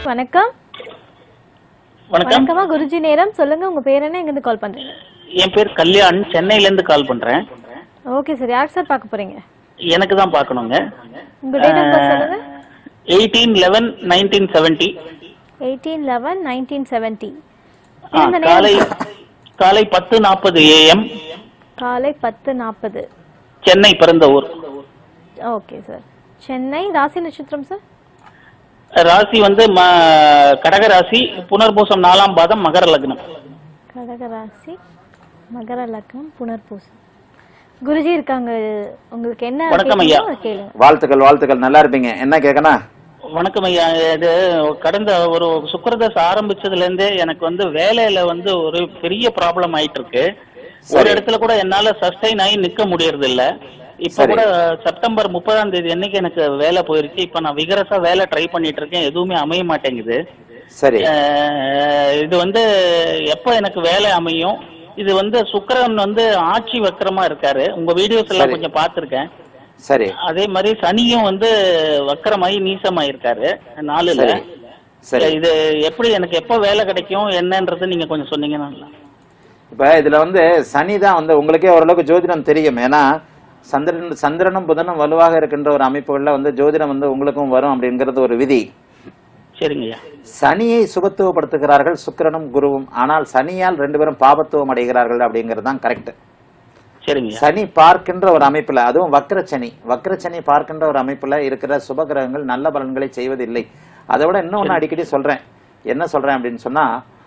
வணக்கம் வணக்கம் வணக்கமா குருஜி நேரம் சொல்லுங்க உங்க பேர் என்ன எங்கிருந்து கால் பண்றீங்க என் பேர் கல்யாண் சென்னையில இருந்து கால் பண்றேன் ஓகே சார் யார் சார் பார்க்க போறீங்க எனக்கு தான் பார்க்கணுங்க உங்க டேட் ஆஃப் பர்த் சொல்லுங்க eighteen eleven nineteen seventy eighteen eleven nineteen seventy காலை காலை பத்து நாற்பது ஏஎம் காலை பத்து நாற்பது சென்னை பிறந்த ஊர் ஓகே சார் சென்னை ராசி நட்சத்திரம் சார் ராசி வந்து ம- கடக ராசி புனர்பூசம் நாலாம் பாதம் மகர லக்னம் கடக ராசி மகர லக்னம் புனர்பூசம் குருஜி இருக்காங்க உங்களுக்கு என்ன வணக்கம் ஐயா. கேட்கணுமோ அதை கேளுங்க வாழ்த்துக்கள் வாழ்த்துக்கள் நல்லா இருப்பீங்க என்ன கேட்கணும் வணக்கம் ஐயா இது கடந்த ஒரு சுக்கரதசை ஆரம்பிச்சதுல இருந்தே எனக்கு வந்து வேலையில வந்து ஒரு பெரிய ப்ராப்ளம் ஆயிட்டு இருக்கு ஒரு இடத்துல கூட என்னால சஸ்டைன் ஆகி நிக்க முடியறது இல்ல இப்ப சரி. கூட செப்டம்பர் முப்பதாம் தேதி அன்னைக்கு எனக்கு வேலை போயிருச்சு இப்ப நான் விகரசா வேலை ட்ரை பண்ணிட்டு இருக்கேன் எதுவுமே அமைய மாட்டேங்குது சரி அஹ் இது வந்து எப்ப எனக்கு வேலை அமையும் இது வந்து சுக்கிரன் வந்து ஆட்சி வக்கரமா இருக்காரு உங்க வீடியோஸ் எல்லாம் சரி. கொஞ்சம் பார்த்திருக்கேன் சரி அதே மாதிரி சனியும் வந்து வக்கரமாயி நீசமா இருக்காரு நாலுல சரி சரி இது எப்படி எனக்கு எப்ப வேலை கிடைக்கும் என்னன்றது நீங்க கொஞ்சம் சொன்னீங்கன்னா நல்லா. இப்ப இதுல வந்து சனி தான் வந்து உங்களுக்கே ஓரளவுக்கு ஜோதிடம் தெரியும் ஏன்னா சந்திரன் சந்திரனும் புதனும் வலுவாக இருக்கின்ற ஒரு அமைப்புகள்ல வந்து ஜோதிடம் வந்து உங்களுக்கும் வரும் அப்படிங்கிறது ஒரு விதி சரிங்க ஐயா சனியை சுபத்துவப்படுத்துகிறார்கள் சுக்கிரனும் குருவும் ஆனால் சனியால் ரெண்டு பேரும் பாபத்துவம் அடைகிறார்கள் அப்படிங்கிறது தான் கரெக்ட் சரிங்க ஐயா சனி பார்க்கின்ற ஒரு அமைப்புல அதுவும் வக்ரச்சனி வக்ரச்சனி பார்க்கின்ற ஒரு அமைப்புல இருக்கிற சுபகிரகங்கள் நல்ல பலன்களை செய்வதில்லை அதை விட இன்னொன்னு அடிக்கடி சொல்றேன் என்ன சொல்றேன் அப்படின்னு சொன்னா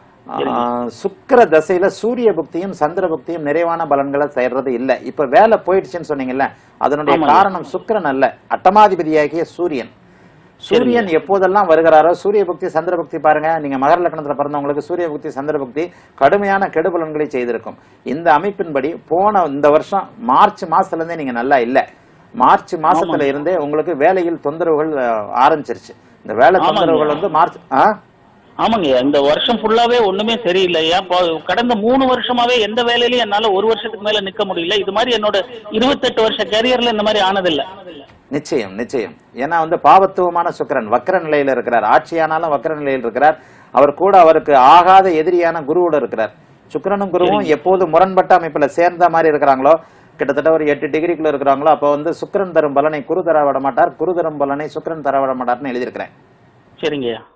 ஆஹ், சுக்கிர தசையில சூரிய புக்தியும் சந்திர புக்தியும் நிறைவான பலன்களை செய்யறது இல்ல இப்ப வேலை போயிடுச்சுன்னு சொன்னீங்கல்ல அதனுடைய ஆமாங்க. காரணம் சுக்கிரன் அல்ல அட்டமாதிபதியாகிய சூரியன் சூரியன் எப்போதெல்லாம் வருகிறாரோ சூரிய புக்தி சந்திர புக்தி பாருங்க நீங்க மகர லக்னத்துல பிறந்தவங்களுக்கு சூரிய புக்தி சந்திர புக்தி கடுமையான கெடுபலன்களை செய்திருக்கும் இந்த அமைப்பின்படி போன இந்த வருஷம் மார்ச் மாசத்துல இருந்தே நீங்க நல்லா இல்ல மார்ச் மாசத்துல இருந்தே உங்களுக்கு வேலையில் தொந்தரவுகள் அஹ், ஆரம்பிச்சிருச்சு இந்த வேலை ஆமாங்க. தொந்தரவுகள் வந்து மார்ச் ஆ? ஆமாங்க ஐயா இந்த வருஷம் ஃபுல்லாவே ஒண்ணுமே சரியில்லை ஐயா இப்போ கடந்த மூணு வருஷமாவே எந்த வேலையிலயும் என்னால ஒரு வருஷத்துக்கு மேல நிக்க முடியல இது மாதிரி என்னோட இருபத்தெட்டு வருஷ கரியர்ல இந்த மாதிரி ஆனதில்ல நிச்சயம் நிச்சயம் ஏன்னா வந்து பாவத்துவமான சுக்கிரன் வக்ர நிலையில இருக்கிறார் ஆட்சியானாலும் வக்ர நிலையில் இருக்கிறார் அவர் கூட அவருக்கு ஆகாத எதிரியான குருவோட இருக்கிறார் சுக்கிரனும் குருவும் எப்போது முரண்பட்ட அமைப்புல சேர்ந்த மாதிரி இருக்கிறாங்களோ கிட்டத்தட்ட ஒரு எட்டு டிகிரிக்குள்ள இருக்கிறாங்களோ அப்போ வந்து சுக்கிரன் தரும் பலனை குரு தர விட மாட்டார் குரு தரும் பலனை சுக்கிரன் தர விட மாட்டார்னு எழுதியிருக்கிறேன் சரிங்க ஐயா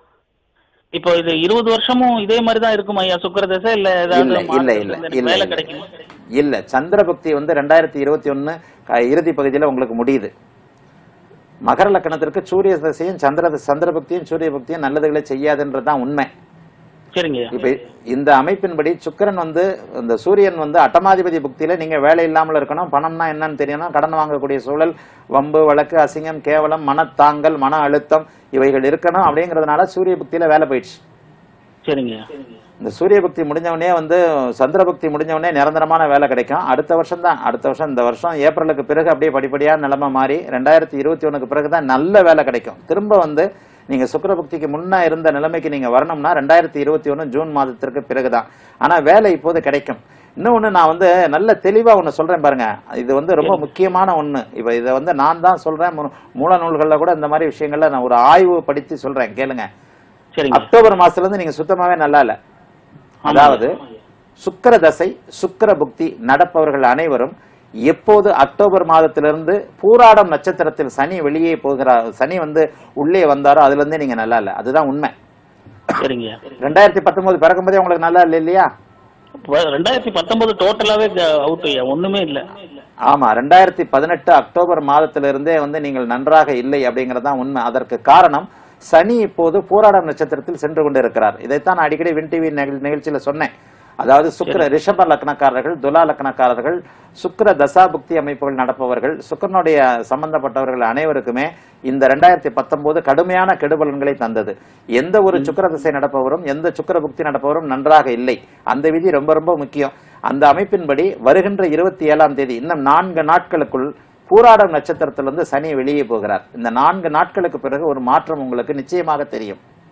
இப்போ இது இருபது வருஷமும் இதே மாதிரி தான் இருக்குமா ஐயா சுக்கரதசை இல்ல ஏதாவது இல்ல இல்ல மாற்றங்கள் இல்ல வந்து எனக்கு இல்ல வேலை இல்ல. கிடைக்குமா இல்ல சந்திர பக்தி வந்து ரெண்டாயிரத்தி இருபத்தி ஒன்னு இறுதி பகுதியில உங்களுக்கு முடியுது மகர லக்கணத்திற்கு சூரிய தசையும் சந்திர சந்திர பக்தியும் சூரிய பக்தியும் நல்லதுகளை செய்யாதுன்றதுதான் உண்மை சரிங்க ஐயா இப்ப இந்த அமைப்பின்படி சுக்கிரன் வந்து இந்த சூரியன் வந்து அட்டமாதிபதி புக்தியில நீங்க வேலை இல்லாமல் இருக்கணும் பணம்னா என்னன்னு தெரியணும் கடன் வாங்கக்கூடிய சூழல் வம்பு வழக்கு அசிங்கம் கேவலம் மனத்தாங்கல் மன அழுத்தம் இவைகள் இருக்கணும் அப்படிங்கறதுனால சூரிய புக்தியில வேலை போயிடுச்சு சரிங்க ஐயா இந்த சூரிய பக்தி முடிஞ்சவனே வந்து சந்திர பக்தி முடிஞ்சவனே நிரந்தரமான வேலை கிடைக்கும் அடுத்த வருஷம் தான் அடுத்த வருஷம் இந்த வருஷம் ஏப்ரலுக்கு பிறகு அப்படியே படிப்படியா நிலைமை மாறி ரெண்டாயிரத்தி இருபத்தி ஒண்ணுக்கு பிறகு தான் நல்ல வேலை கிடைக்கும் திரும்ப வந்து நீங்க சுக்கிர பக்திக்கு முன்ன இருந்த நிலைமைக்கு நீங்க வரணும்னா ரெண்டாயிரத்தி இருபத்தி ஒண்ணு ஜூன் மாதத்திற்கு பிறகுதான் ஆனா வேலை இப்போது கிடைக்கும் இன்னொன்னு நான் வந்து நல்ல தெளிவா ஒண்ணு சொல்றேன் பாருங்க இது வந்து ரொம்ப முக்கியமான ஒண்ணு இப்ப இதை வந்து நான் தான் சொல்றேன் மூ- மூல நூல்கள்ல கூட இந்த மாதிரி விஷயங்கள்ல நான் ஒரு ஆய்வு படித்து சொல்றேன் கேளுங்க சரிங்க அக்டோபர் மாசத்துல இருந்து நீங்க சுத்தமாவே நல்லா இல்ல ஆமாங்க. அதாவது சுக்கிர தசை சுக்கிர புக்தி நடப்பவர்கள் அனைவரும் எப்போது அக்டோபர் மாதத்திலிருந்து பூராடம் நட்சத்திரத்தில் சனி வெளியே போகிறார் சனி வந்து உள்ளே வந்தாரோ அதுல இருந்தே நீங்க நல்லா இல்ல அதுதான் உண்மை சரிங்க ஐயா ரெண்டாயிரத்தி பத்தொன்பது பிறக்கும் போதே உங்களுக்கு நல்லா இல்லை இல்லையா இப்ப ரெண்டாயிரத்தி பத்தொன்பது டோட்டலாவே அவுட் ஐயா ஒண்ணுமே இல்ல ஆமா ரெண்டாயிரத்தி பதினெட்டு அக்டோபர் மாதத்திலிருந்தே வந்து நீங்கள் நன்றாக இல்லை அப்படிங்கிறது தான் உண்மை அதற்கு காரணம் சனி இப்போது போராடம் நட்சத்திரத்தில் சென்று கொண்டிருக்கிறார் இதைத்தான் நான் அடிக்கடி வின் டிவி நிகழ்ச்சியில சொன்னேன் அதாவது சுக்கிர ரிஷப லக்னக்காரர்கள் துலா லக்னக்காரர்கள் சுக்கிர தசாபுக்தி அமைப்புகள் நடப்பவர்கள் சுக்கிரனுடைய சம்பந்தப்பட்டவர்கள் அனைவருக்குமே இந்த ரெண்டாயிரத்தி பத்தொன்பது கடுமையான கெடுபலன்களை தந்தது எந்த ஒரு சுக்கிர திசை நடப்பவரும் எந்த சுக்கிர புக்தி நடப்பவரும் நன்றாக இல்லை அந்த விதி ரொம்ப ரொம்ப முக்கியம் அந்த அமைப்பின்படி வருகின்ற இருபத்தி ஏழாம் தேதி இன்னும் நான்கு நாட்களுக்குள் பூராடம் நட்சத்திரத்திலிருந்து சனி வெளியே போகிறார் இந்த நான்கு நாட்களுக்கு பிறகு ஒரு மாற்றம் உங்களுக்கு நிச்சயமாக தெரியும்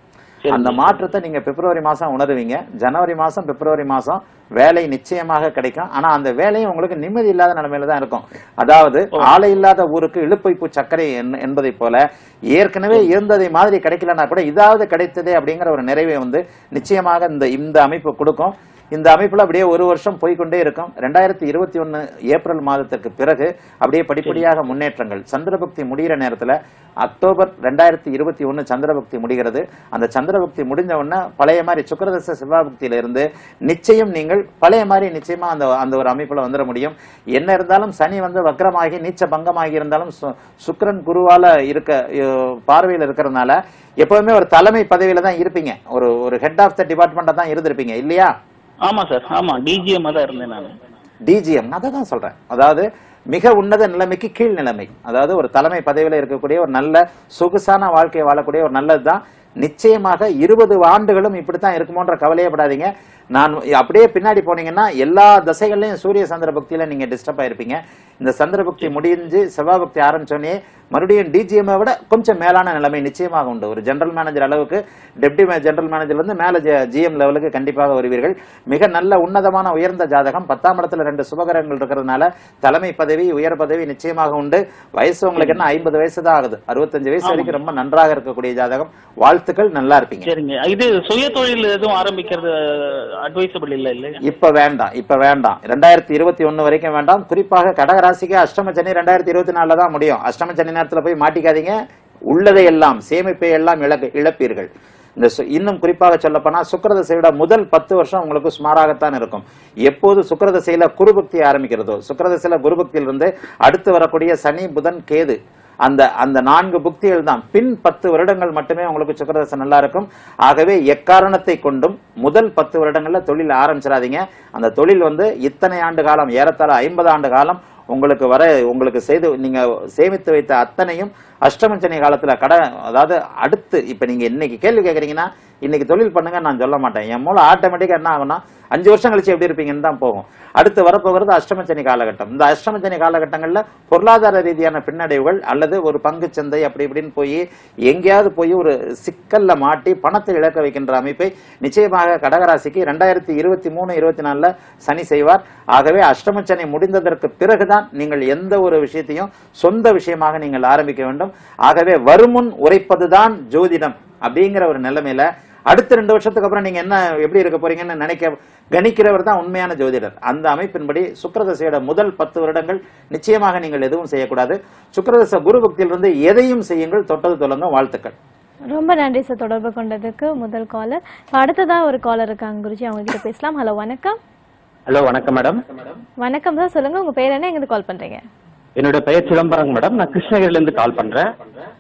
சரி. அந்த மாற்றத்தை நீங்க பிப்ரவரி மாசம் உணருவீங்க ஜனவரி மாசம் பிப்ரவரி மாசம் வேலை நிச்சயமாக கிடைக்கும் ஆனா அந்த வேலையும் உங்களுக்கு நிம்மதி இல்லாத நிலைமையில தான் இருக்கும் அதாவது ஆலை இல்லாத ஊருக்கு இழுப்பைப்பு சர்க்கரை என்- என்பதை போல ஏற்கனவே இருந்ததை மாதிரி கிடைக்கலன்னா கூட இதாவது கிடைத்ததே அப்படிங்கிற ஒரு நிறைவை வந்து நிச்சயமாக இந்த இந்த அமைப்பு கொடுக்கும் இந்த அமைப்புல அப்படியே ஒரு வருஷம் போய்க்கொண்டே இருக்கும் ரெண்டாயிரத்தி இருபத்தி ஒன்னு ஏப்ரல் மாதத்திற்கு பிறகு அப்படியே படிப்படியாக முன்னேற்றங்கள் சந்திரபக்தி முடிகிற நேரத்துல அக்டோபர் ரெண்டாயிரத்தி இருபத்தி ஒன்னு சந்திரபக்தி முடிகிறது அந்த சந்திரபக்தி முடிஞ்ச உடனே பழைய மாதிரி சுக்கரதச சிவாபக்தியில இருந்து நிச்சயம் நீங்கள் பழைய மாதிரி நிச்சயமா அந்த அந்த ஒரு அமைப்புல வந்துட முடியும் என்ன இருந்தாலும் சனி வந்து வக்ரமாகி நீச்ச பங்கமாகி இருந்தாலும் சு- சுக்கிரன் குருவால இருக்க அஹ், பார்வையில் இருக்கிறதுனால எப்பவுமே ஒரு தலைமை பதவியில தான் இருப்பீங்க ஒரு ஒரு ஹெட் ஆஃப் த டிபார்ட்மெண்ட்டா தான் இருந்திருப்பீங்க இல்லையா ஆமா சார் ஆமா டிஜிஎம் தான் இருந்தேன் நான் டிஜிஎம் அதை தான் சொல்றேன் அதாவது மிக உன்னத நிலைமைக்கு கீழ் நிலைமை அதாவது ஒரு தலைமை பதவியில இருக்கக்கூடிய ஒரு நல்ல சொகுசான வாழ்க்கையை வாழக்கூடிய ஒரு நல்லதுதான் நிச்சயமாக இருபது ஆண்டுகளும் இப்படித்தான் இருக்குமோன்ற கவலையே படாதீங்க நான் அப்படியே பின்னாடி போனீங்கன்னா எல்லா தசைகள்லயும் சூரிய சந்திர பக்தியில நீங்க டிஸ்டர்ப் ஆயிருப்பீங்க இந்த சந்திர பக்தி முடிஞ்சு செவ்வாய் பக்தி ஆரம்பிச்சோடனே மறுபடியும் டிஜிஎம் விட கொஞ்சம் மேலான நிலைமை நிச்சயமாக உண்டு ஒரு ஜெனரல் மேனேஜர் அளவுக்கு டெப்டி ஜெனரல் மேனேஜர்ல இருந்து மேல ஜிஎம் லெவலுக்கு கண்டிப்பாக வருவீர்கள் மிக நல்ல உன்னதமான உயர்ந்த ஜாதகம் பத்தாம் இடத்துல ரெண்டு சுபகரங்கள் இருக்கிறதுனால தலைமை பதவி உயர் பதவி நிச்சயமாக உண்டு வயசு உங்களுக்கு என்ன ஐம்பது வயசு தான் ஆகுது அறுபத்தஞ்சு வயசு வரைக்கும் ரொம்ப நன்றாக இருக்கக்கூடிய ஜாதகம் வாழ்த்துக்கள் நல்லா இருப்பீங்க சரிங்க இது சுய தொழில் எதுவும் ஆரம்பிக்கிறது அட்வைசபிள் இல்ல இல்ல இப்ப வேண்டாம் இப்ப வேண்டாம் ரெண்டாயிரத்தி இருபத்தி ஒண்ணு வரைக்கும் வேண்டாம் குறிப்பாக கடகராசிக்கு அஷ்டம சனி ரெண்டாயிரத்தி இருபத்தி நாலுல தான் முடியும் அஷ்டம சனி நேரத்துல போய் மாட்டிக்காதீங்க உள்ளதை எல்லாம் சேமிப்பை எல்லாம் இழக்க இழப்பீர்கள் இந்த சு- இன்னும் குறிப்பாக சொல்லப்போனா சுக்கிரதசையோட முதல் பத்து வருஷம் உங்களுக்கு சுமாராகத்தான் இருக்கும் எப்போது சுக்கிரதசையில குருபக்தி ஆரம்பிக்கிறதோ சுக்கிரதசையில குருபக்தியிலிருந்து அடுத்து வரக்கூடிய சனி புதன் கேது அந்த அந்த நான்கு புக்திகள் தான் பின் பத்து வருடங்கள் மட்டுமே உங்களுக்கு சுக்கரதசை நல்லா இருக்கும் ஆகவே எக்காரணத்தை கொண்டும் முதல் பத்து வருடங்கள்ல தொழில் ஆரம்பிச்சிடாதீங்க அந்த தொழில் வந்து இத்தனை ஆண்டு காலம் ஏறத்தாழ ஐம்பது ஆண்டு காலம் உங்களுக்கு வர உங்களுக்கு செய்து நீங்க சேமித்து வைத்த அத்தனையும் அஷ்டமஞ்சனி காலத்துல கடை அதாவது அடுத்து இப்ப நீங்க இன்னைக்கு கேள்வி கேக்குறீங்கன்னா இன்னைக்கு தொழில் பண்ணுங்க நான் சொல்ல மாட்டேன் என் மூலம் ஆட்டோமேட்டிக்கா என்ன ஆகும்னா அஞ்சு வருஷம் கழிச்சு எப்படி இருப்பீங்கன்னு தான் போகும் அடுத்து வரப்போகிறது அஷ்டமச்சனி காலகட்டம் இந்த அஷ்டமச்சனி காலகட்டங்கள்ல பொருளாதார ரீதியான பின்னடைவுகள் அல்லது ஒரு பங்கு சந்தை அப்படி இப்படின்னு போய் எங்கேயாவது போய் ஒரு சிக்கல்ல மாட்டி பணத்தை இழக்க வைக்கின்ற அமைப்பை நிச்சயமாக கடகராசிக்கு ரெண்டாயிரத்தி இருபத்தி மூணு இருபத்தி நாலுல சனி செய்வார் ஆகவே அஷ்டமச்சனி முடிந்ததற்கு பிறகுதான் நீங்கள் எந்த ஒரு விஷயத்தையும் சொந்த விஷயமாக நீங்கள் ஆரம்பிக்க வேண்டும் ஆகவே வருமுன் உரைப்பதுதான் ஜோதிடம் அப்படிங்கிற ஒரு நிலைமையில அடுத்த ரெண்டு வருஷத்துக்கு அப்புறம் நீங்க என்ன எப்படி இருக்க போறீங்கன்னு நினைக்க கணிக்கிறவர் தான் உண்மையான ஜோதிடர் அந்த அமைப்பின்படி சுக்கிரதசையோட முதல் பத்து வருடங்கள் நிச்சயமாக நீங்கள் எதுவும் செய்யக்கூடாது சுக்கிரதச குரு பக்தியிலிருந்து எதையும் செய்யுங்கள் தொட்டது தொடங்க வாழ்த்துக்கள் ரொம்ப நன்றி சார் தொடர்பு கொண்டதுக்கு முதல் காலர் அடுத்ததா ஒரு காலர் இருக்காங்க குருஜி அவங்க கிட்ட பேசலாம் ஹலோ வணக்கம் ஹலோ வணக்கம் மேடம் வணக்கம் சார் சொல்லுங்க உங்க பேர் என்ன எங்க கால் பண்றீங்க என்னோட பெயர் சிதம்பரம் மேடம் நான் கிருஷ்ணகிரில இருந்து கால் பண்றேன்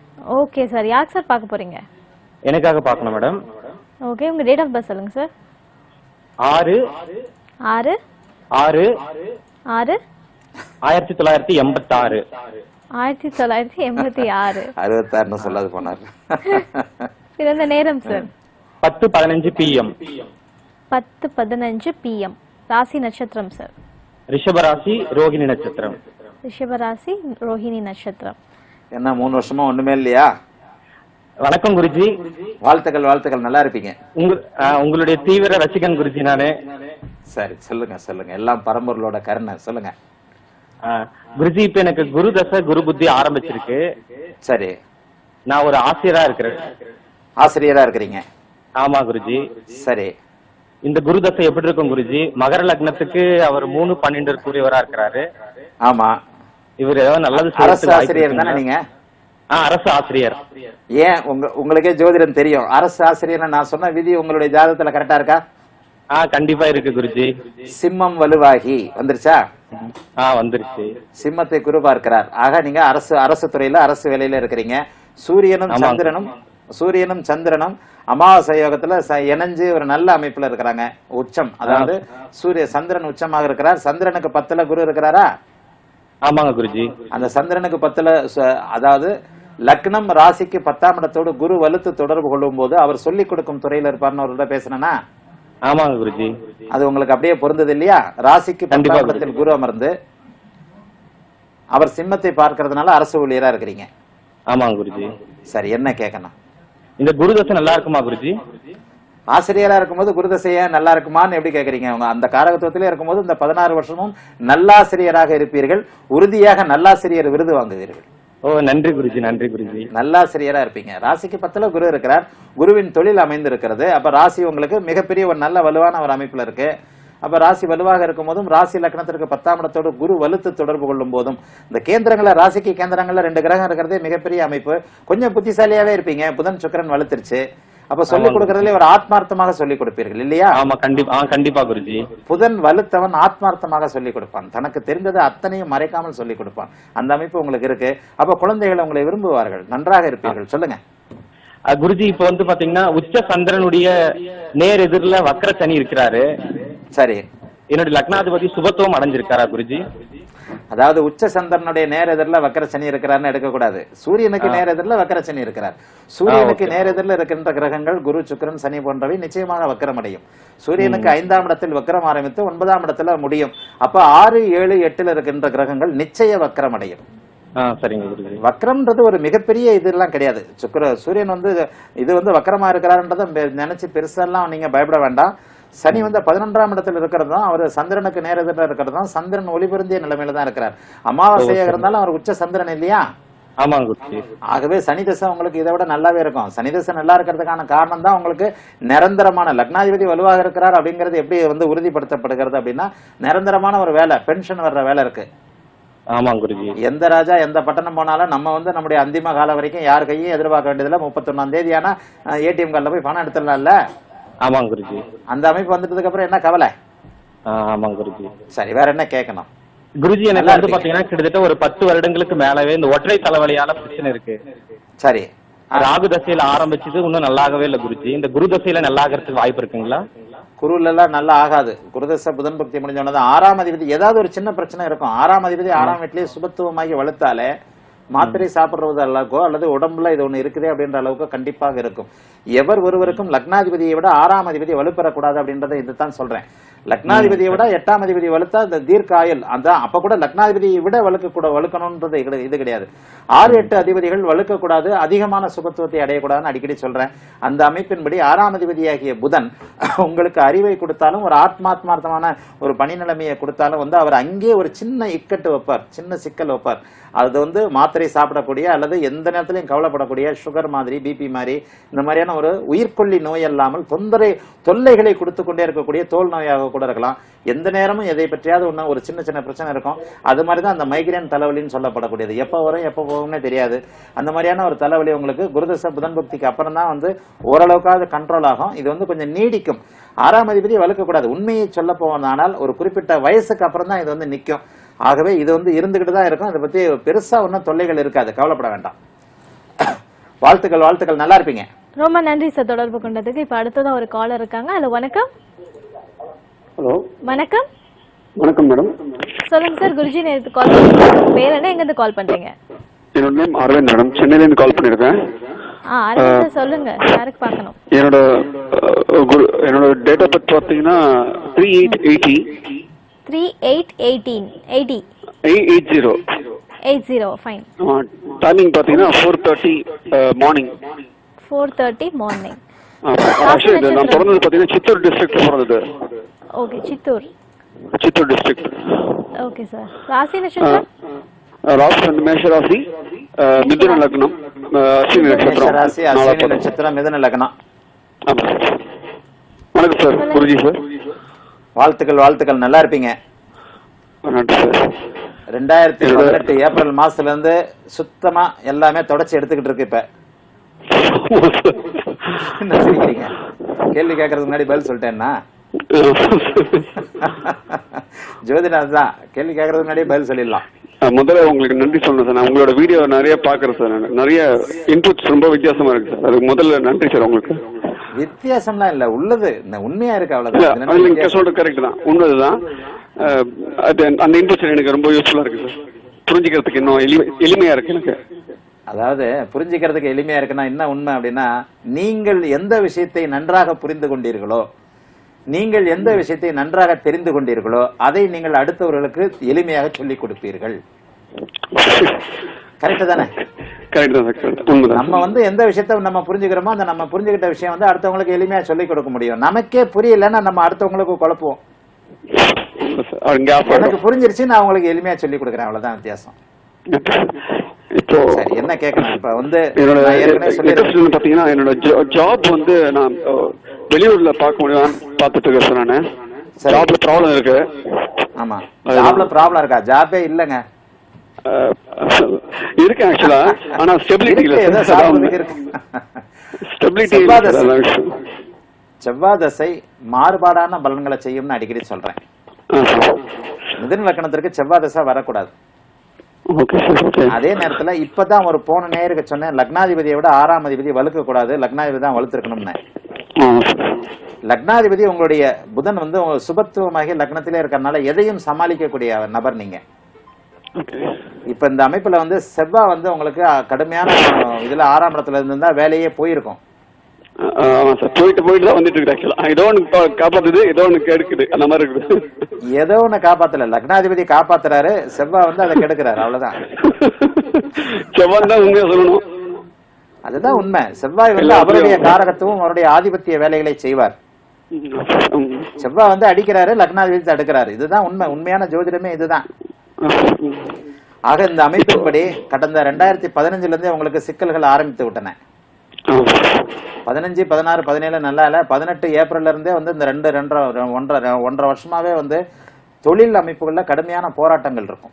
ஓகே சார் யாருக்கு சார் பார்க்க போறீங்க எனக்காக பார்க்கணும் மேடம் ஓகே உங்க டேட் ஆஃப் பர்த் சொல்லுங்க சார் ஆறு ஆறு ஆறு ஆறு ஆயிரத்தி தொள்ளாயிரத்தி எண்பத்தாறு ஆயிரத்தி தொள்ளாயிரத்தி எண்பத்தி ஆறு அறுபத்தாறுன்னு சொல்லாது போனார் பிறந்த நேரம் சார் பத்து பதினஞ்சு பிஎம் பத்து பதினஞ்சு பிஎம் ராசி நட்சத்திரம் சார் ரிஷபராசி ரோகிணி நட்சத்திரம் ரிஷபராசி ரோஹிணி நட்சத்திரம் என்ன மூணு வருஷமா ஒண்ணுமே இல்லையா வணக்கம் குருஜி வாழ்த்துக்கள் வாழ்த்துக்கள் நல்லா இருப்பீங்க உங்க ஆஹ், உங்களுடைய தீவிர ரசிகன் குருஜி நானு சரி சொல்லுங்க சொல்லுங்க எல்லாம் பரம்பொருளோட கருணை சொல்லுங்க ஆஹ், குருஜி இப்ப எனக்கு குரு தசை குரு புத்தி ஆரம்பிச்சிருக்கு சரி நான் ஒரு ஆசிரியரா இருக்கிறேன் ஆசிரியரா இருக்கிறீங்க ஆமா குருஜி சரி இந்த குரு தசை எப்படி இருக்கும் குருஜி மகர லக்னத்துக்கு அவர் மூணு பன்னெண்டு கூறியவரா இருக்கிறாரு ஆமா இவர் ஏதாவது நல்லது அரசு செய்யறதுக்கு வாய்ப்பு ஆசிரியர் தானே இருக்குங்களா? நீங்க ஆ, அரசு ஆசிரியர் ஏன் உங்க உங்களுக்கே ஜோதிடம் தெரியும் அரசு ஆசிரியர் நான் சொன்ன விதி உங்களுடைய ஜாதகத்துல கரெக்டா இருக்கா ஆ கண்டிப்பா இருக்கு குருஜி சிம்மம் வலுவாகி வந்துருச்சா ஆ வந்துருச்சு சிம்மத்தை குரு பார்க்கிறார் ஆக நீங்க அரசு அரசு துறையில அரசு வேலையில இருக்கிறீங்க சூரியனும் ஆமாங்க. சந்திரனும் சூரியனும் சந்திரனும் அமாவாசை யோகத்துல ச- இணைஞ்சு ஒரு நல்ல அமைப்புல இருக்கிறாங்க உச்சம் அதாவது சூரிய சந்திரன் உச்சமாக இருக்கிறார் சந்திரனுக்கு பத்துல குரு இருக்கிறாரா ஆமாங்க குருஜி அந்த சந்திரனுக்கு பத்துல ச- அதாவது லக்னம் ராசிக்கு பத்தாம் இடத்தோடு குரு வலுத்து தொடர்பு கொள்ளும் போது அவர் சொல்லிக் கொடுக்கும் துறையில இருப்பார்னு அவர்கிட்ட பேசினா ஆமாங்க குருஜி அது உங்களுக்கு அப்படியே பொருந்தது இல்லையா ராசிக்கு கண்டிப்பா பத்தாம் இடத்தில் குரு அமர்ந்து அவர் சிம்மத்தை பார்க்கறதுனால அரசு ஊழியரா இருக்கிறீங்க ஆமாங்க குருஜி சரி என்ன கேட்கணும் இந்த குருதசை நல்லா இருக்குமா குருஜி ஆசிரியரா இருக்கும்போது குருதசையா நல்லா இருக்குமான்னு எப்படி கேக்குறீங்க அவங்க அந்த காரகத்துவத்திலே இருக்கும்போது இந்த பதினாறு வருஷமும் நல்லாசிரியராக இருப்பீர்கள் உறுதியாக நல்லாசிரியர் விருது வாங்குவீர்கள் ஓ நன்றி குருஜி நன்றி குருஜி நல்லாசிரியரா இருப்பீங்க ராசிக்கு பத்துல குரு இருக்கிறார் குருவின் தொழில் அமைந்து இருக்கிறது அப்ப ராசி உங்களுக்கு மிகப்பெரிய ஒரு நல்ல வலுவான ஒரு அமைப்புல இருக்கு அப்ப ராசி வலுவாக இருக்கும் போதும் ராசி லக்னத்திற்கு பத்தாம் இடத்தோடு குரு வலுத்து தொடர்பு கொள்ளும் போதும் இந்த கேந்திரங்கள ராசிக்கு கேந்திரங்கள்ல ரெண்டு கிரகம் இருக்கிறதே மிகப்பெரிய அமைப்பு கொஞ்சம் புத்திசாலியாவே இருப்பீங்க புதன் சுக்கிரன் வலுத்துருச்சு அப்ப சொல்லிக் கொடுக்கறதுல ஒரு ஆத்மார்த்தமாக சொல்லிக் கொடுப்பீர்கள் இல்லையா ஆமா கண்டிப்பா ஆ கண்டிப்பா குருஜி புதன் வலுத்தவன் ஆத்மார்த்தமாக சொல்லிக் கொடுப்பான் தனக்கு தெரிந்ததை அத்தனையும் மறைக்காமல் சொல்லிக் கொடுப்பான் அந்த அமைப்பு உங்களுக்கு இருக்கு அப்ப குழந்தைகள் உங்களை விரும்புவார்கள் நன்றாக இருப்பீர்கள் சொல்லுங்க அஹ் குருஜி இப்ப வந்து பாத்தீங்கன்னா உச்ச சந்திரனுடைய நேர் எதிரில வக்கர சனி இருக்கிறாரு சரி என்னுடைய லக்னாதிபதி சுபத்துவம் அடைஞ்சிருக்காரா குருஜி அதாவது உச்ச சந்திரனுடைய நேர் எதிரில் வக்கர சனி இருக்கிறார்னு எடுக்கக்கூடாது சூரியனுக்கு நேர் எதிரில் வக்கர சனி இருக்கிறார் சூரியனுக்கு நேர் எதிரில் இருக்கின்ற கிரகங்கள் குரு சுக்கிரன் சனி போன்றவை நிச்சயமாக வக்கரமடையும் சூரியனுக்கு ஐந்தாம் இடத்தில் வக்கரம் ஆரம்பித்து ஒன்பதாம் இடத்துல முடியும் அப்ப ஆறு ஏழு எட்டுல இருக்கின்ற கிரகங்கள் நிச்சய வக்கரமடையும் ஆ சரிங்க குருஜி வக்ரம்ன்றது ஒரு மிகப்பெரிய இதெல்லாம் கிடையாது சுக்கிர சூரியன் வந்து இது வந்து வக்கரமா இருக்கிறாருன்றதை பெ- நினைச்சு பெருசெல்லாம் நீங்க பயப்பட வேண்டாம் சனி வந்து பதினொன்றாம் இடத்துல இருக்கிறது தான் அவர் சந்திரனுக்கு நேர எதிரில் இருக்கிறது தான் சந்திரன் ஒளிபருந்திய நிலைமையில தான் இருக்கிறார் அமாவாசையாக இருந்தாலும் அவர் உச்ச சந்திரன் இல்லையா ஆமாங்க குருஜி ஆகவே சனி தசை உங்களுக்கு இதை விட நல்லாவே இருக்கும் சனி தசை நல்லா இருக்கிறதுக்கான காரணம் தான் உங்களுக்கு நிரந்தரமான லக்னாதிபதி வலுவாக இருக்கிறார் அப்படிங்கிறது எப்படி வந்து உறுதிப்படுத்தப்படுகிறது அப்படின்னா நிரந்தரமான ஒரு வேலை பென்ஷன் வர்ற வேலை இருக்கு ஆமாங்க குருஜி எந்த ராஜா எந்த பட்டணம் போனாலும் நம்ம வந்து நம்முடைய அந்திம காலம் வரைக்கும் யார் கையும் எதிர்பார்க்க வேண்டியதில்லை முப்பத்தொன்னாம் தேதி ஆனா ஏடிஎம் கார்டில் போய் பணம் எடுத்துடலாம்ல ஆமாங்க குருஜி அந்த அமைப்பு வந்துட்டதுக்கு அப்புறம் என்ன கவலை ஆ ஆமாங்க குருஜி சரி வேற என்ன கேட்கணும் குருஜி எனக்கு நல்லா வந்து இருப்பீங்க. பாத்தீங்கன்னா கிட்டத்தட்ட ஒரு பத்து வருடங்களுக்கு மேலவே இந்த ஒற்றை தலைவலியால பிரச்சனை இருக்கு சரி ராகு தசையில ஆரம்பிச்சது இன்னும் நல்லாகவே இல்ல குருஜி இந்த குரு தசையில நல்லாகிறதுக்கு வாய்ப்பு இருக்குங்களா குருல எல்லாம் நல்லா ஆகாது குருதச புதன் பக்தி முடிஞ்சோன்னு ஆறாம் அதிபதி ஏதாவது ஒரு சின்ன பிரச்சனை இருக்கும் ஆறாம் அதிபதி ஆறாம் வீட்லயே சுபத்துவமாகி வலுத்தாலே மாத்திரை சாப்பிடுறது அளவுக்கோ அல்லது உடம்புல இது ஒண்ணு இருக்குது அப்படின்ற அளவுக்கு கண்டிப்பாக இருக்கும் எவர் ஒருவருக்கும் லக்னாதிபதியை விட ஆறாம் அதிபதி வலுப்பெறக்கூடாது அப்படின்றத இதுதான் சொல்றேன் லக்னாதிபதியை விட எட்டாம் அதிபதி வலுத்தா இந்த தீர்க்க ஆயுள் அதான் அப்ப கூட லக்னாதிபதியை விட வலுக்க கூட வலுக்கணும்ன்றது இது- இது கிடையாது ஆறு எட்டு அதிபதிகள் வலுக்கக்கூடாது அதிகமான சுபத்துவத்தை அடையக்கூடாதுன்னு அடிக்கடி சொல்றேன் அந்த அமைப்பின்படி ஆறாம் அதிபதியாகிய புதன் உங்களுக்கு அறிவை கொடுத்தாலும் ஒரு ஆத்மாத்மார்த்தமான ஒரு பணி நிலைமையை கொடுத்தாலும் வந்து அவர் அங்கே ஒரு சின்ன இக்கட்டு வைப்பார் சின்ன சிக்கல் வைப்பார் அது வந்து மாத்திரை சாப்பிடக்கூடிய அல்லது எந்த நேரத்திலையும் கவலைப்படக்கூடிய சுகர் மாதிரி பிபி மாதிரி இந்த மாதிரியான ஒரு உயிர்கொல்லி நோய் அல்லாமல் தொந்தரை தொல்லைகளை கொடுத்து கொண்டே இருக்கக்கூடிய தோல் நோயாக கூட இருக்கலாம் எந்த நேரமும் எதை பற்றியாவது ஒன்று ஒரு சின்ன சின்ன பிரச்சனை இருக்கும் அது மாதிரி தான் அந்த மைக்ரேன் தலைவலின்னு சொல்லப்படக்கூடியது எப்போ வரும் எப்போ போகும்னே தெரியாது அந்த மாதிரியான ஒரு தலைவலி உங்களுக்கு குருதச புதன் பக்திக்கு அப்புறம் தான் வந்து ஓரளவுக்காவது கண்ட்ரோல் ஆகும் இது வந்து கொஞ்சம் நீடிக்கும் ஆறாம் அதிபதி வலுக்கக்கூடாது உண்மையை சொல்ல போவதானால் ஒரு குறிப்பிட்ட வயசுக்கு அப்புறம் தான் இது வந்து நிற்கும் ஆகவே இது வந்து இருந்துகிட்டு தான் இருக்கும் இதை பத்தி பெருசா ஒன்றும் தொல்லைகள் இருக்காது கவலைப்பட வேண்டாம் வாழ்த்துக்கள் வாழ்த்துக்கள் நல்லா இருப்பீங்க ரொம்ப நன்றி சார் தொடர்பு கொண்டதுக்கு இப்போ அடுத்ததா ஒரு காலர் இருக்காங்க ஹலோ வணக்கம் ஹலோ வணக்கம் வணக்கம் மேடம் சொல்லுங்க சார் குருஜி நேற்று கால் பண்ணுங்க பேர் என்ன எங்கேருந்து கால் பண்றீங்க என்னோட நேம் அரவிந்த் மேடம் சென்னையிலேருந்து கால் பண்ணியிருக்கேன் ஆ அரவிந்த் சார் சொல்லுங்க யாருக்கு பார்க்கணும் என்னோட அஹ், குரு என்னோட டேட் ஆஃப் பர்த் பார்த்தீங்கன்னா three eight eighty three eight eighteen eighty eight zero eight zero fine timing பார்த்தீங்கன்னா four thirty morning four thirty morning actually நான் பிறந்தது பார்த்தீங்கன்னா சித்தூர் டிஸ்ட்ரிக்ட் பிறந்தது okay Chittoor Chittoor district okay sir ராசி நட்சத்திரம் ராசி வந்து மேஷ ராசி அஹ், மிதுன லக்னம் அஹ், அஸ்வினி மேஷ நட்சத்திரம் ராசி நாலா அஸ்வினி பதம். நட்சத்திரம் மிதுன லக்னம் ஆமா வணக்கம் சார் குருஜி சார் வாழ்த்துக்கள் வாழ்த்துக்கள் நல்லா இருப்பீங்க நன்றி சார் ரெண்டாயிரத்தி பதினெட்டு ஏப்ரல் மாசத்துல இருந்து சுத்தமா எல்லாமே தொடச்சி எடுத்துக்கிட்டு இருக்கு இப்ப என்ன சிரிக்கிறீங்க கேள்வி கேட்கறதுக்கு முன்னாடி பதில் சொல்லிட்டேன்னா ஜோதிநாத் தான் கேள்வி கேட்கறதுக்கு முன்னாடியே பதில் சொல்லிடலாம் அஹ் முதல்ல உங்களுக்கு நன்றி சொல்லணும் சார் நான் உங்களோட வீடியோ நிறைய பாக்குறேன் சார் நான் நிறைய இன்புட்ஸ் ரொம்ப வித்தியாசமா இருக்கு சார் அதுக்கு முதல்ல நன்றி சார் உங்களுக்கு வித்தியாசம்லாம் இல்ல உள்ளது இந்த உண்மையா இருக்கு இல்ல அவ்வளவுதான் இதுல என்ன அது நீங்க வித்தியாசம்? சொல்றது கரெக்ட் தான் உண்மைதான் அஹ் அது அந்த இன்புட்ஸ் எனக்கு ரொம்ப யூஸ்ஃபுல்லா இருக்கு சார் புரிஞ்சுக்கிறதுக்கு இன்னும் எளிமை எளிமையா இருக்கு எனக்கு அதாவது புரிஞ்சுக்கிறதுக்கு எளிமையா இருக்குன்னா என்ன உண்மை அப்படின்னா நீங்கள் எந்த விஷயத்தை நன்றாக புரிந்து கொண்டீர்களோ நீங்கள் எந்த விஷயத்தை நன்றாக தெரிந்து கொண்டீர்களோ அதை நீங்கள் அடுத்தவர்களுக்கு எளிமையாக சொல்லிக் கொடுப்பீர்கள் கரெக்ட் தானே கரெக்ட் தான் சார் correct. உண்மைதான் நம்ம வந்து எந்த விஷயத்த நம்ம புரிஞ்சுக்கிறோமோ அந்த நம்ம புரிஞ்சுக்கிட்ட விஷயம் வந்து அடுத்தவங்களுக்கு எளிமையா சொல்லிக் கொடுக்க முடியும் நமக்கே புரியலன்னா நம்ம அடுத்தவங்களுக்கு குழப்புவோம் உண்மை சார் அவர் கேப் எனக்கு புரிஞ்சிருச்சு நான் உங்களுக்கு எளிமையா சொல்லி கொடுக்குறேன் அவ்வளவுதான் வித்தியாசம் இப்போ சரி என்ன கேட்கணும் இப்ப வந்து என்னோட நான் ஏற்கனவே சொல்லியிருக்கேன் latest பாத்தீங்கன்னா என்னோட ஜாப் வந்து நான் அஹ், வெளியூர்ல பார்க்க முடியும் பார்த்துட்டு இருக்கேன் சார் நானு சரி. ஜாப்ல ப்ராப்ளம் இருக்கு ஆமா ஜாப்ல ப்ராப்ளம் இருக்கா ஜாபே இல்லங்க அஹ், இருக்கு ஆக்சுவலா ஆனா ஸ்டெபிலிட்டி இல்ல இருக்கு, ஏதோ சார் சாப்பிடுறதுக்கு இருக்கு ஸ்டெபிலிட்டி செவ்வாய் இல்ல தசை. சார் அதான் விஷயம். செவ்வாய் தசை மாறுபாடான பலன்களை செய்யும்னு அடிக்கடி சொல்றேன் ஆ, சார். மிதுன லக்கணத்திற்கு செவ்வாய் தசை வரக்கூடாது ஓகே சார் ஓகே அதே நேரத்துல இப்பதான் ஒரு போன நேருக்கு சொன்னேன் லக்னாதிபதியை விட ஆறாம் அதிபதி வலுக்க கூடாது லக்னாதிபதி தான் வலுத்திருக்கணும்னு ஆ சார் லக்னாதிபதி உங்களுடைய புதன் வந்து உங்க சுபத்துவமாகி லக்னத்திலே இருக்கறனால எதையும் சமாளிக்கக்கூடிய நபர் நீங்க ஓகே இப்ப இந்த அமைப்புல வந்து செவ்வாய் வந்து உங்களுக்கு அஹ், கடுமையான அஹ், இதுல ஆறாம் இடத்துல இருந்தா வேலையே போயிருக்கும் ஆமா சார் போயிட்டு போயிட்டு தான் வந்துட்டு இருக்கு ஆக்சுவலா ஏதோ ஒன்று காப்பாத்துது ஏதோ ஒன்று கெடுக்குது அந்த மாதிரி இருக்குது ஏதோ ஒண்ணு காப்பாத்தல லக்னாதிபதி காப்பாத்துறாரு செவ்வாய் வந்து அதை கெடுக்கிறாரு அவ்வளவுதான் செவ்வாய் தான் உண்மையா சொல்லணும் அதுதான் உண்மை செவ்வாய் வந்து எல்லா அவருடைய அப்படியும். காரகத்துவம் அவருடைய ஆதிபத்திய வேலைகளை செய்வார் ம். செவ்வாய் வந்து அடிக்கிறாரு லக்னாதிபதி தடுக்கிறாரு இதுதான் உண்மை உண்மையான ஜோதிடமே இதுதான் ம். ஆக இந்த அமைப்பின்படி கடந்த ரெண்டாயிரத்தி பதினஞ்சுல இருந்தே உங்களுக்கு சிக்கல்கள் ஆரம்பித்து விட்டன ஆ. பதினஞ்சு பதினாறு பதினேழு நல்லா இல்ல பதினெட்டு ஏப்ரல்ல இருந்தே வந்து இந்த ரெண்டு ரெண்டரை ஒன்றரை ஒன்றரை வருஷமாவே வந்து தொழில் அமைப்புகள்ல கடுமையான போராட்டங்கள் இருக்கும்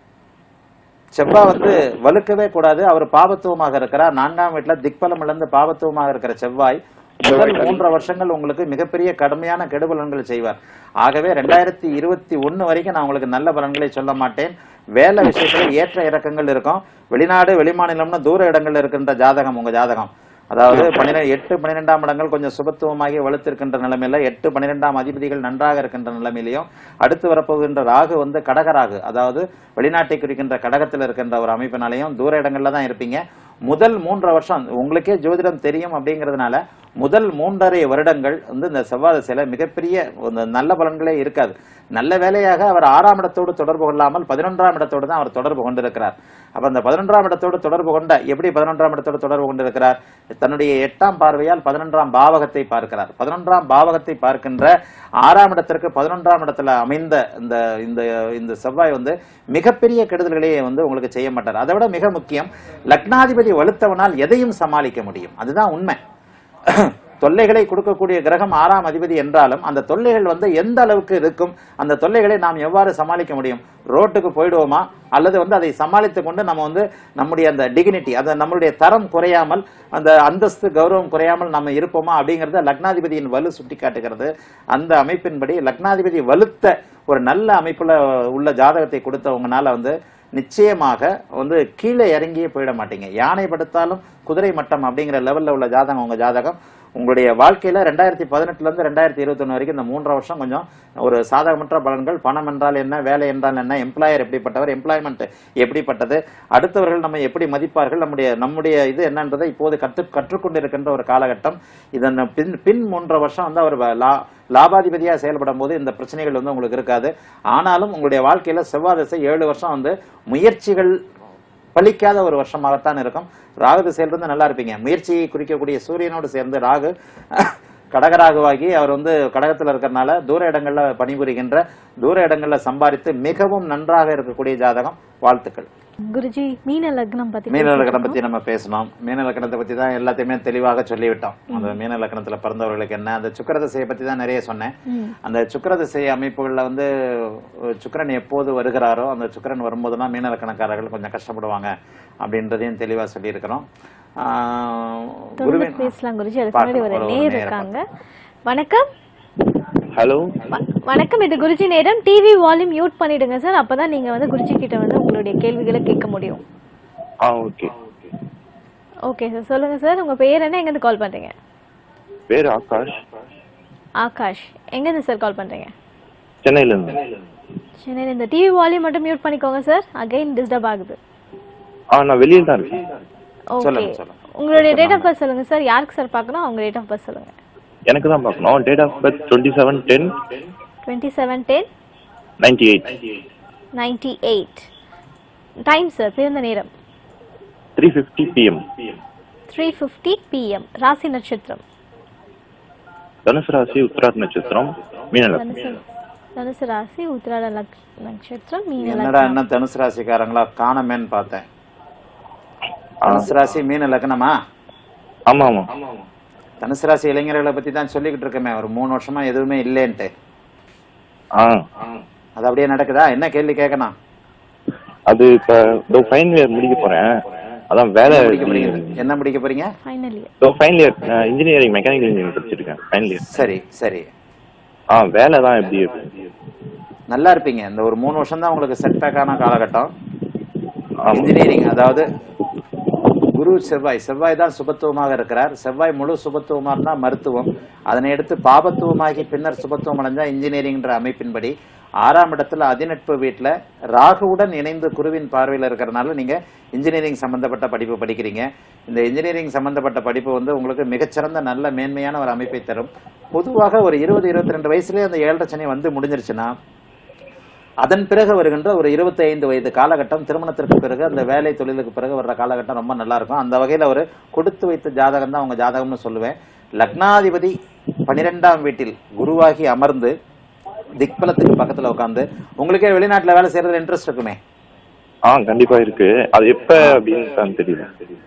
செவ்வாய் வந்து வலுக்கவே கூடாது அவர் பாபத்துவமாக இருக்கிறார் நான்காம் வீட்டுல திக்பலம் இழந்து பாபத்துவமாக இருக்கிற செவ்வாய் முதல் மூன்றரை வருஷங்கள் உங்களுக்கு மிகப்பெரிய கடுமையான கெடுபலன்கள் செய்வார் ஆகவே ரெண்டாயிரத்தி இருபத்தி ஒண்ணு வரைக்கும் நான் உங்களுக்கு நல்ல பலன்களை சொல்ல மாட்டேன் வேலை விஷயத்துல ஏற்ற இறக்கங்கள் இருக்கும் வெளிநாடு வெளிமாநிலம்னு தூர இடங்கள்ல இருக்கின்ற ஜாதகம் உங்க ஜாதகம் அதாவது பன்னிரெண்டு எட்டு பன்னிரெண்டாம் இடங்கள் கொஞ்சம் சுபத்துவமாகி வலுத்திருக்கின்ற நிலைமையில எட்டு பன்னிரெண்டாம் அதிபதிகள் நன்றாக இருக்கின்ற நிலைமையிலையும் அடுத்து வரப்போகின்ற ராகு வந்து கடகராகு அதாவது வெளிநாட்டை குறிக்கின்ற கடகத்தில் இருக்கின்ற ஒரு அமைப்பினாலையும் தூர இடங்கள்ல தான் இருப்பீங்க முதல் மூன்றரை வருஷம் உங்களுக்கே ஜோதிடம் தெரியும் அப்படிங்கிறதுனால முதல் மூன்றரை வருடங்கள் வந்து இந்த செவ்வாய் திசையில மிகப்பெரிய ஒரு நல்ல பலன்களே இருக்காது நல்ல வேலையாக அவர் ஆறாம் இடத்தோடு தொடர்பு கொள்ளாமல் பதினொன்றாம் இடத்தோடு தான் அவர் தொடர்பு கொண்டிருக்கிறார் அப்ப அந்த பதினொன்றாம் இடத்தோடு தொடர்பு கொண்ட எப்படி பதினொன்றாம் இடத்தோடு தொடர்பு கொண்டிருக்கிறார் தன்னுடைய எட்டாம் பார்வையால் பதினொன்றாம் பாவகத்தை பார்க்கிறார் பதினொன்றாம் பாவகத்தை பார்க்கின்ற ஆறாம் இடத்திற்கு பதினொன்றாம் இடத்துல அமைந்த இந்த இந்த இந்த செவ்வாய் வந்து மிகப்பெரிய கெடுதல்களை வந்து உங்களுக்கு செய்ய மாட்டார் அதை விட மிக முக்கியம் லக்னாதிபதி வலுத்தவனால் எதையும் சமாளிக்க முடியும் அதுதான் உண்மை தொல்லைகளை கொடுக்கக்கூடிய கிரகம் ஆறாம் அதிபதி என்றாலும் அந்த தொல்லைகள் வந்து எந்த அளவுக்கு இருக்கும் அந்த தொல்லைகளை நாம் எவ்வாறு சமாளிக்க முடியும் ரோட்டுக்கு போயிடுவோமா அல்லது வந்து அதை சமாளித்து கொண்டு நம்ம வந்து நம்முடைய அந்த டிகினிட்டி அந்த நம்மளுடைய தரம் குறையாமல் அந்த அந்தஸ்து கௌரவம் குறையாமல் நம்ம இருப்போமா அப்படிங்கறத லக்னாதிபதியின் வலு சுட்டி காட்டுகிறது அந்த அமைப்பின்படி லக்னாதிபதி வலுத்த ஒரு நல்ல அமைப்புல உள்ள ஜாதகத்தை கொடுத்தவங்கனால வந்து நிச்சயமாக வந்து கீழே இறங்கியே போயிட மாட்டீங்க யானை படுத்தாலும் குதிரை மட்டம் அப்படிங்கிற லெவல்ல உள்ள ஜாதகம் உங்க ஜாதகம் உங்களுடைய வாழ்க்கையில ரெண்டாயிரத்தி பதினெட்டுல இருந்து ரெண்டாயிரத்தி இருபத்தொன்னு வரைக்கும் இந்த மூன்றரை வருஷம் கொஞ்சம் ஒரு சாதகமற்ற பலன்கள் பணம் என்றால் என்ன வேலை என்றால் என்ன எம்ப்ளாயர் எப்படிப்பட்டவர் எம்ப்ளாய்மெண்ட் எப்படிப்பட்டது அடுத்தவர்கள் நம்ம எப்படி மதிப்பார்கள் நம்முடைய நம்முடைய இது என்னன்றதை இப்போது கற்று கற்றுக்கொண்டிருக்கின்ற ஒரு காலகட்டம் இதன் பின் பின் மூன்றரை வருஷம் வந்து அவர் லா லாபாதிபதியா செயல்படும் போது இந்த பிரச்சனைகள் வந்து உங்களுக்கு இருக்காது ஆனாலும் உங்களுடைய வாழ்க்கையில செவ்வாய் திசை ஏழு வருஷம் வந்து முயற்சிகள் பலிக்காத ஒரு வருஷமாகத்தான் இருக்கும் ராகு திசையில இருந்து நல்லா இருப்பீங்க முயற்சியை குறிக்கக்கூடிய சூரியனோடு சேர்ந்து ராகு கடகராகுவாகி அவர் வந்து கடகத்துல இருக்கறனால தூர இடங்கள்ல பணிபுரிகின்ற தூர இடங்கள்ல சம்பாதித்து மிகவும் நன்றாக இருக்கக்கூடிய ஜாதகம் வாழ்த்துக்கள் குருஜி மீன லக்னம் பத்தி மீன பேசிட்டு லக்கணம் பத்தி இருக்கோம். நம்ம பேசணும் மீன லக்கணத்தை பத்தி தான் எல்லாத்தையுமே தெளிவாக சொல்லிவிட்டோம் அந்த மீன லக்கணத்துல பிறந்தவர்களுக்கு என்ன அந்த சுக்கிர திசையை பத்தி தான் நிறைய சொன்னேன் ம். அந்த சுக்கிர திசை அமைப்புகள்ல வந்து அஹ், சுக்கிரன் எப்போது வருகிறாரோ அந்த சுக்கிரன் வரும்போதுதான் மீன லக்கணக்காரர்கள் கொஞ்சம் கஷ்டப்படுவாங்க அப்படின்றதையும் தெளிவா சொல்லியிருக்கிறோம் ஆஹ், தொடர்ந்து குருவின் பேசலாம் குருஜி அதுக்கு முன்னாடி ஒரு பார்க்கலாம். ஒரு நேர் நேர இருக்காங்க வணக்கம் ஹலோ வ- வணக்கம் இது குருஜி நேரம் டிவி வால்யூம் மியூட் பண்ணிடுங்க சார் அப்பதான் நீங்க வந்து குருஜி கிட்ட வந்து உங்களுடைய கேள்விகளை கேட்க முடியும் ஆ ஓகே ஓகே சார் சொல்லுங்க சார் உங்க பேர் என்ன எங்க இருந்து கால் பண்றீங்க பேர் ஆகாஷ் ஆகாஷ் எங்க இருந்து சார் கால் பண்றீங்க சென்னையில இருந்து சென்னையில் இந்த டிவி வால்யூம் மட்டும் மியூட் பண்ணிக்கோங்க சார் அகைன் டிஸ்டர்ப் ஆகுது ஆ நான் வெளியே தான் இருக்கேன் ஓகே சொல்லுங்க, சொல்லுங்க. உங்களுடைய டேட் ஆஃப் பர்த் சொல்லுங்க சார் யாருக்கு சார் பார்க்கணும் அவங்க டேட் ஆஃப் பர்த் சொல்லுங்க எனக்கு தான் பார்க்கணும் date of birth twenty seven ten twenty seven ten ninety eight ninety eight time sir பிறந்த நேரம் three fifty PM three fifty PM ராசி நட்சத்திரம் தனுசு ராசி உத்திராட் நட்சத்திரம் மீனலக்ஷ்மி தனுசு தனுசு ராசி உத்திராட லக்- நட்சத்திரம் மீன என்னடா லக்னம். என்ன தனுசு ராசிக்காரங்களா காணமேன்னு பார்த்தேன் ஆ. தனுசு ராசி மீன லக்னமா ஆமா ஆமா தனுசு ராசி இளைஞர்களை பத்தி தான் சொல்லிக்கிட்டு இருக்கமே ஒரு மூணு வருஷமா எதுவுமே இல்லைன்ட்டு ஆ அது அப்படியே நடக்குதா என்ன கேள்வி கேட்கணும் அது இப்ப இதோ ஃபைனல் இயர் முடிக்க போறேன் அதான் வேலை என்ன முடிக்க போறீங்க என்ன முடிக்க போறீங்க ஃபைனல் இயர் இதோ final year engineering mechanical engineering படிச்சிருக்கேன் ஃபைனல் இயர் சரி சரி ஆ வேலை தான் எப்படி இருக்கு நல்லா இருப்பீங்க இந்த ஒரு மூணு வருஷம் தான் உங்களுக்கு செட் பேக்கான காலகட்டம் ஆமா. இன்ஜினியரிங் அதாவது குரு செவ்வாய் செவ்வாய் தான் சுபத்துவமாக இருக்கிறார் செவ்வாய் முழு சுபத்துவமாக இருந்தால் மருத்துவம் அதனை எடுத்து பாபத்துவமாகி பின்னர் சுபத்துவம் அடைஞ்சா இன்ஜினியரிங்ன்ற அமைப்பின்படி ஆறாம் இடத்துல அதிநட்பு வீட்டில் ராகுவுடன் இணைந்து குருவின் பார்வையில் இருக்கிறனால நீங்கள் இன்ஜினியரிங் சம்பந்தப்பட்ட படிப்பு படிக்கிறீங்க இந்த இன்ஜினியரிங் சம்பந்தப்பட்ட படிப்பு வந்து உங்களுக்கு மிகச்சிறந்த நல்ல மேன்மையான ஒரு அமைப்பை தரும் பொதுவாக ஒரு இருபது இருபத்தி ரெண்டு வயசுலேயே அந்த ஏழரை சனி வந்து முடிஞ்சிருச்சுன்னா அதன் பிறகு வருகின்ற ஒரு 25 வயது காலகட்டம் திருமணத்திற்கு பிறகு அந்த வேலை தொழிலுக்கு பிறகு வர்ற காலகட்டம் ரொம்ப நல்லா இருக்கும் அந்த வகையில் ஒரு கொடுத்து வைத்த ஜாதகம் தான் உங்க ஜாதகம்னு சொல்லுவேன் லக்னாதிபதி பனிரெண்டாம் வீட்டில் குருவாகி அமர்ந்து திக்பலத்துக்கு பக்கத்துல உட்காந்து உங்களுக்கே வெளிநாட்டுல வேலை செய்யறதுல இன்ட்ரெஸ்ட் இருக்குமே ஆ கண்டிப்பா இருக்கு அது எப்ப அப்படின்னு தான் தெரியல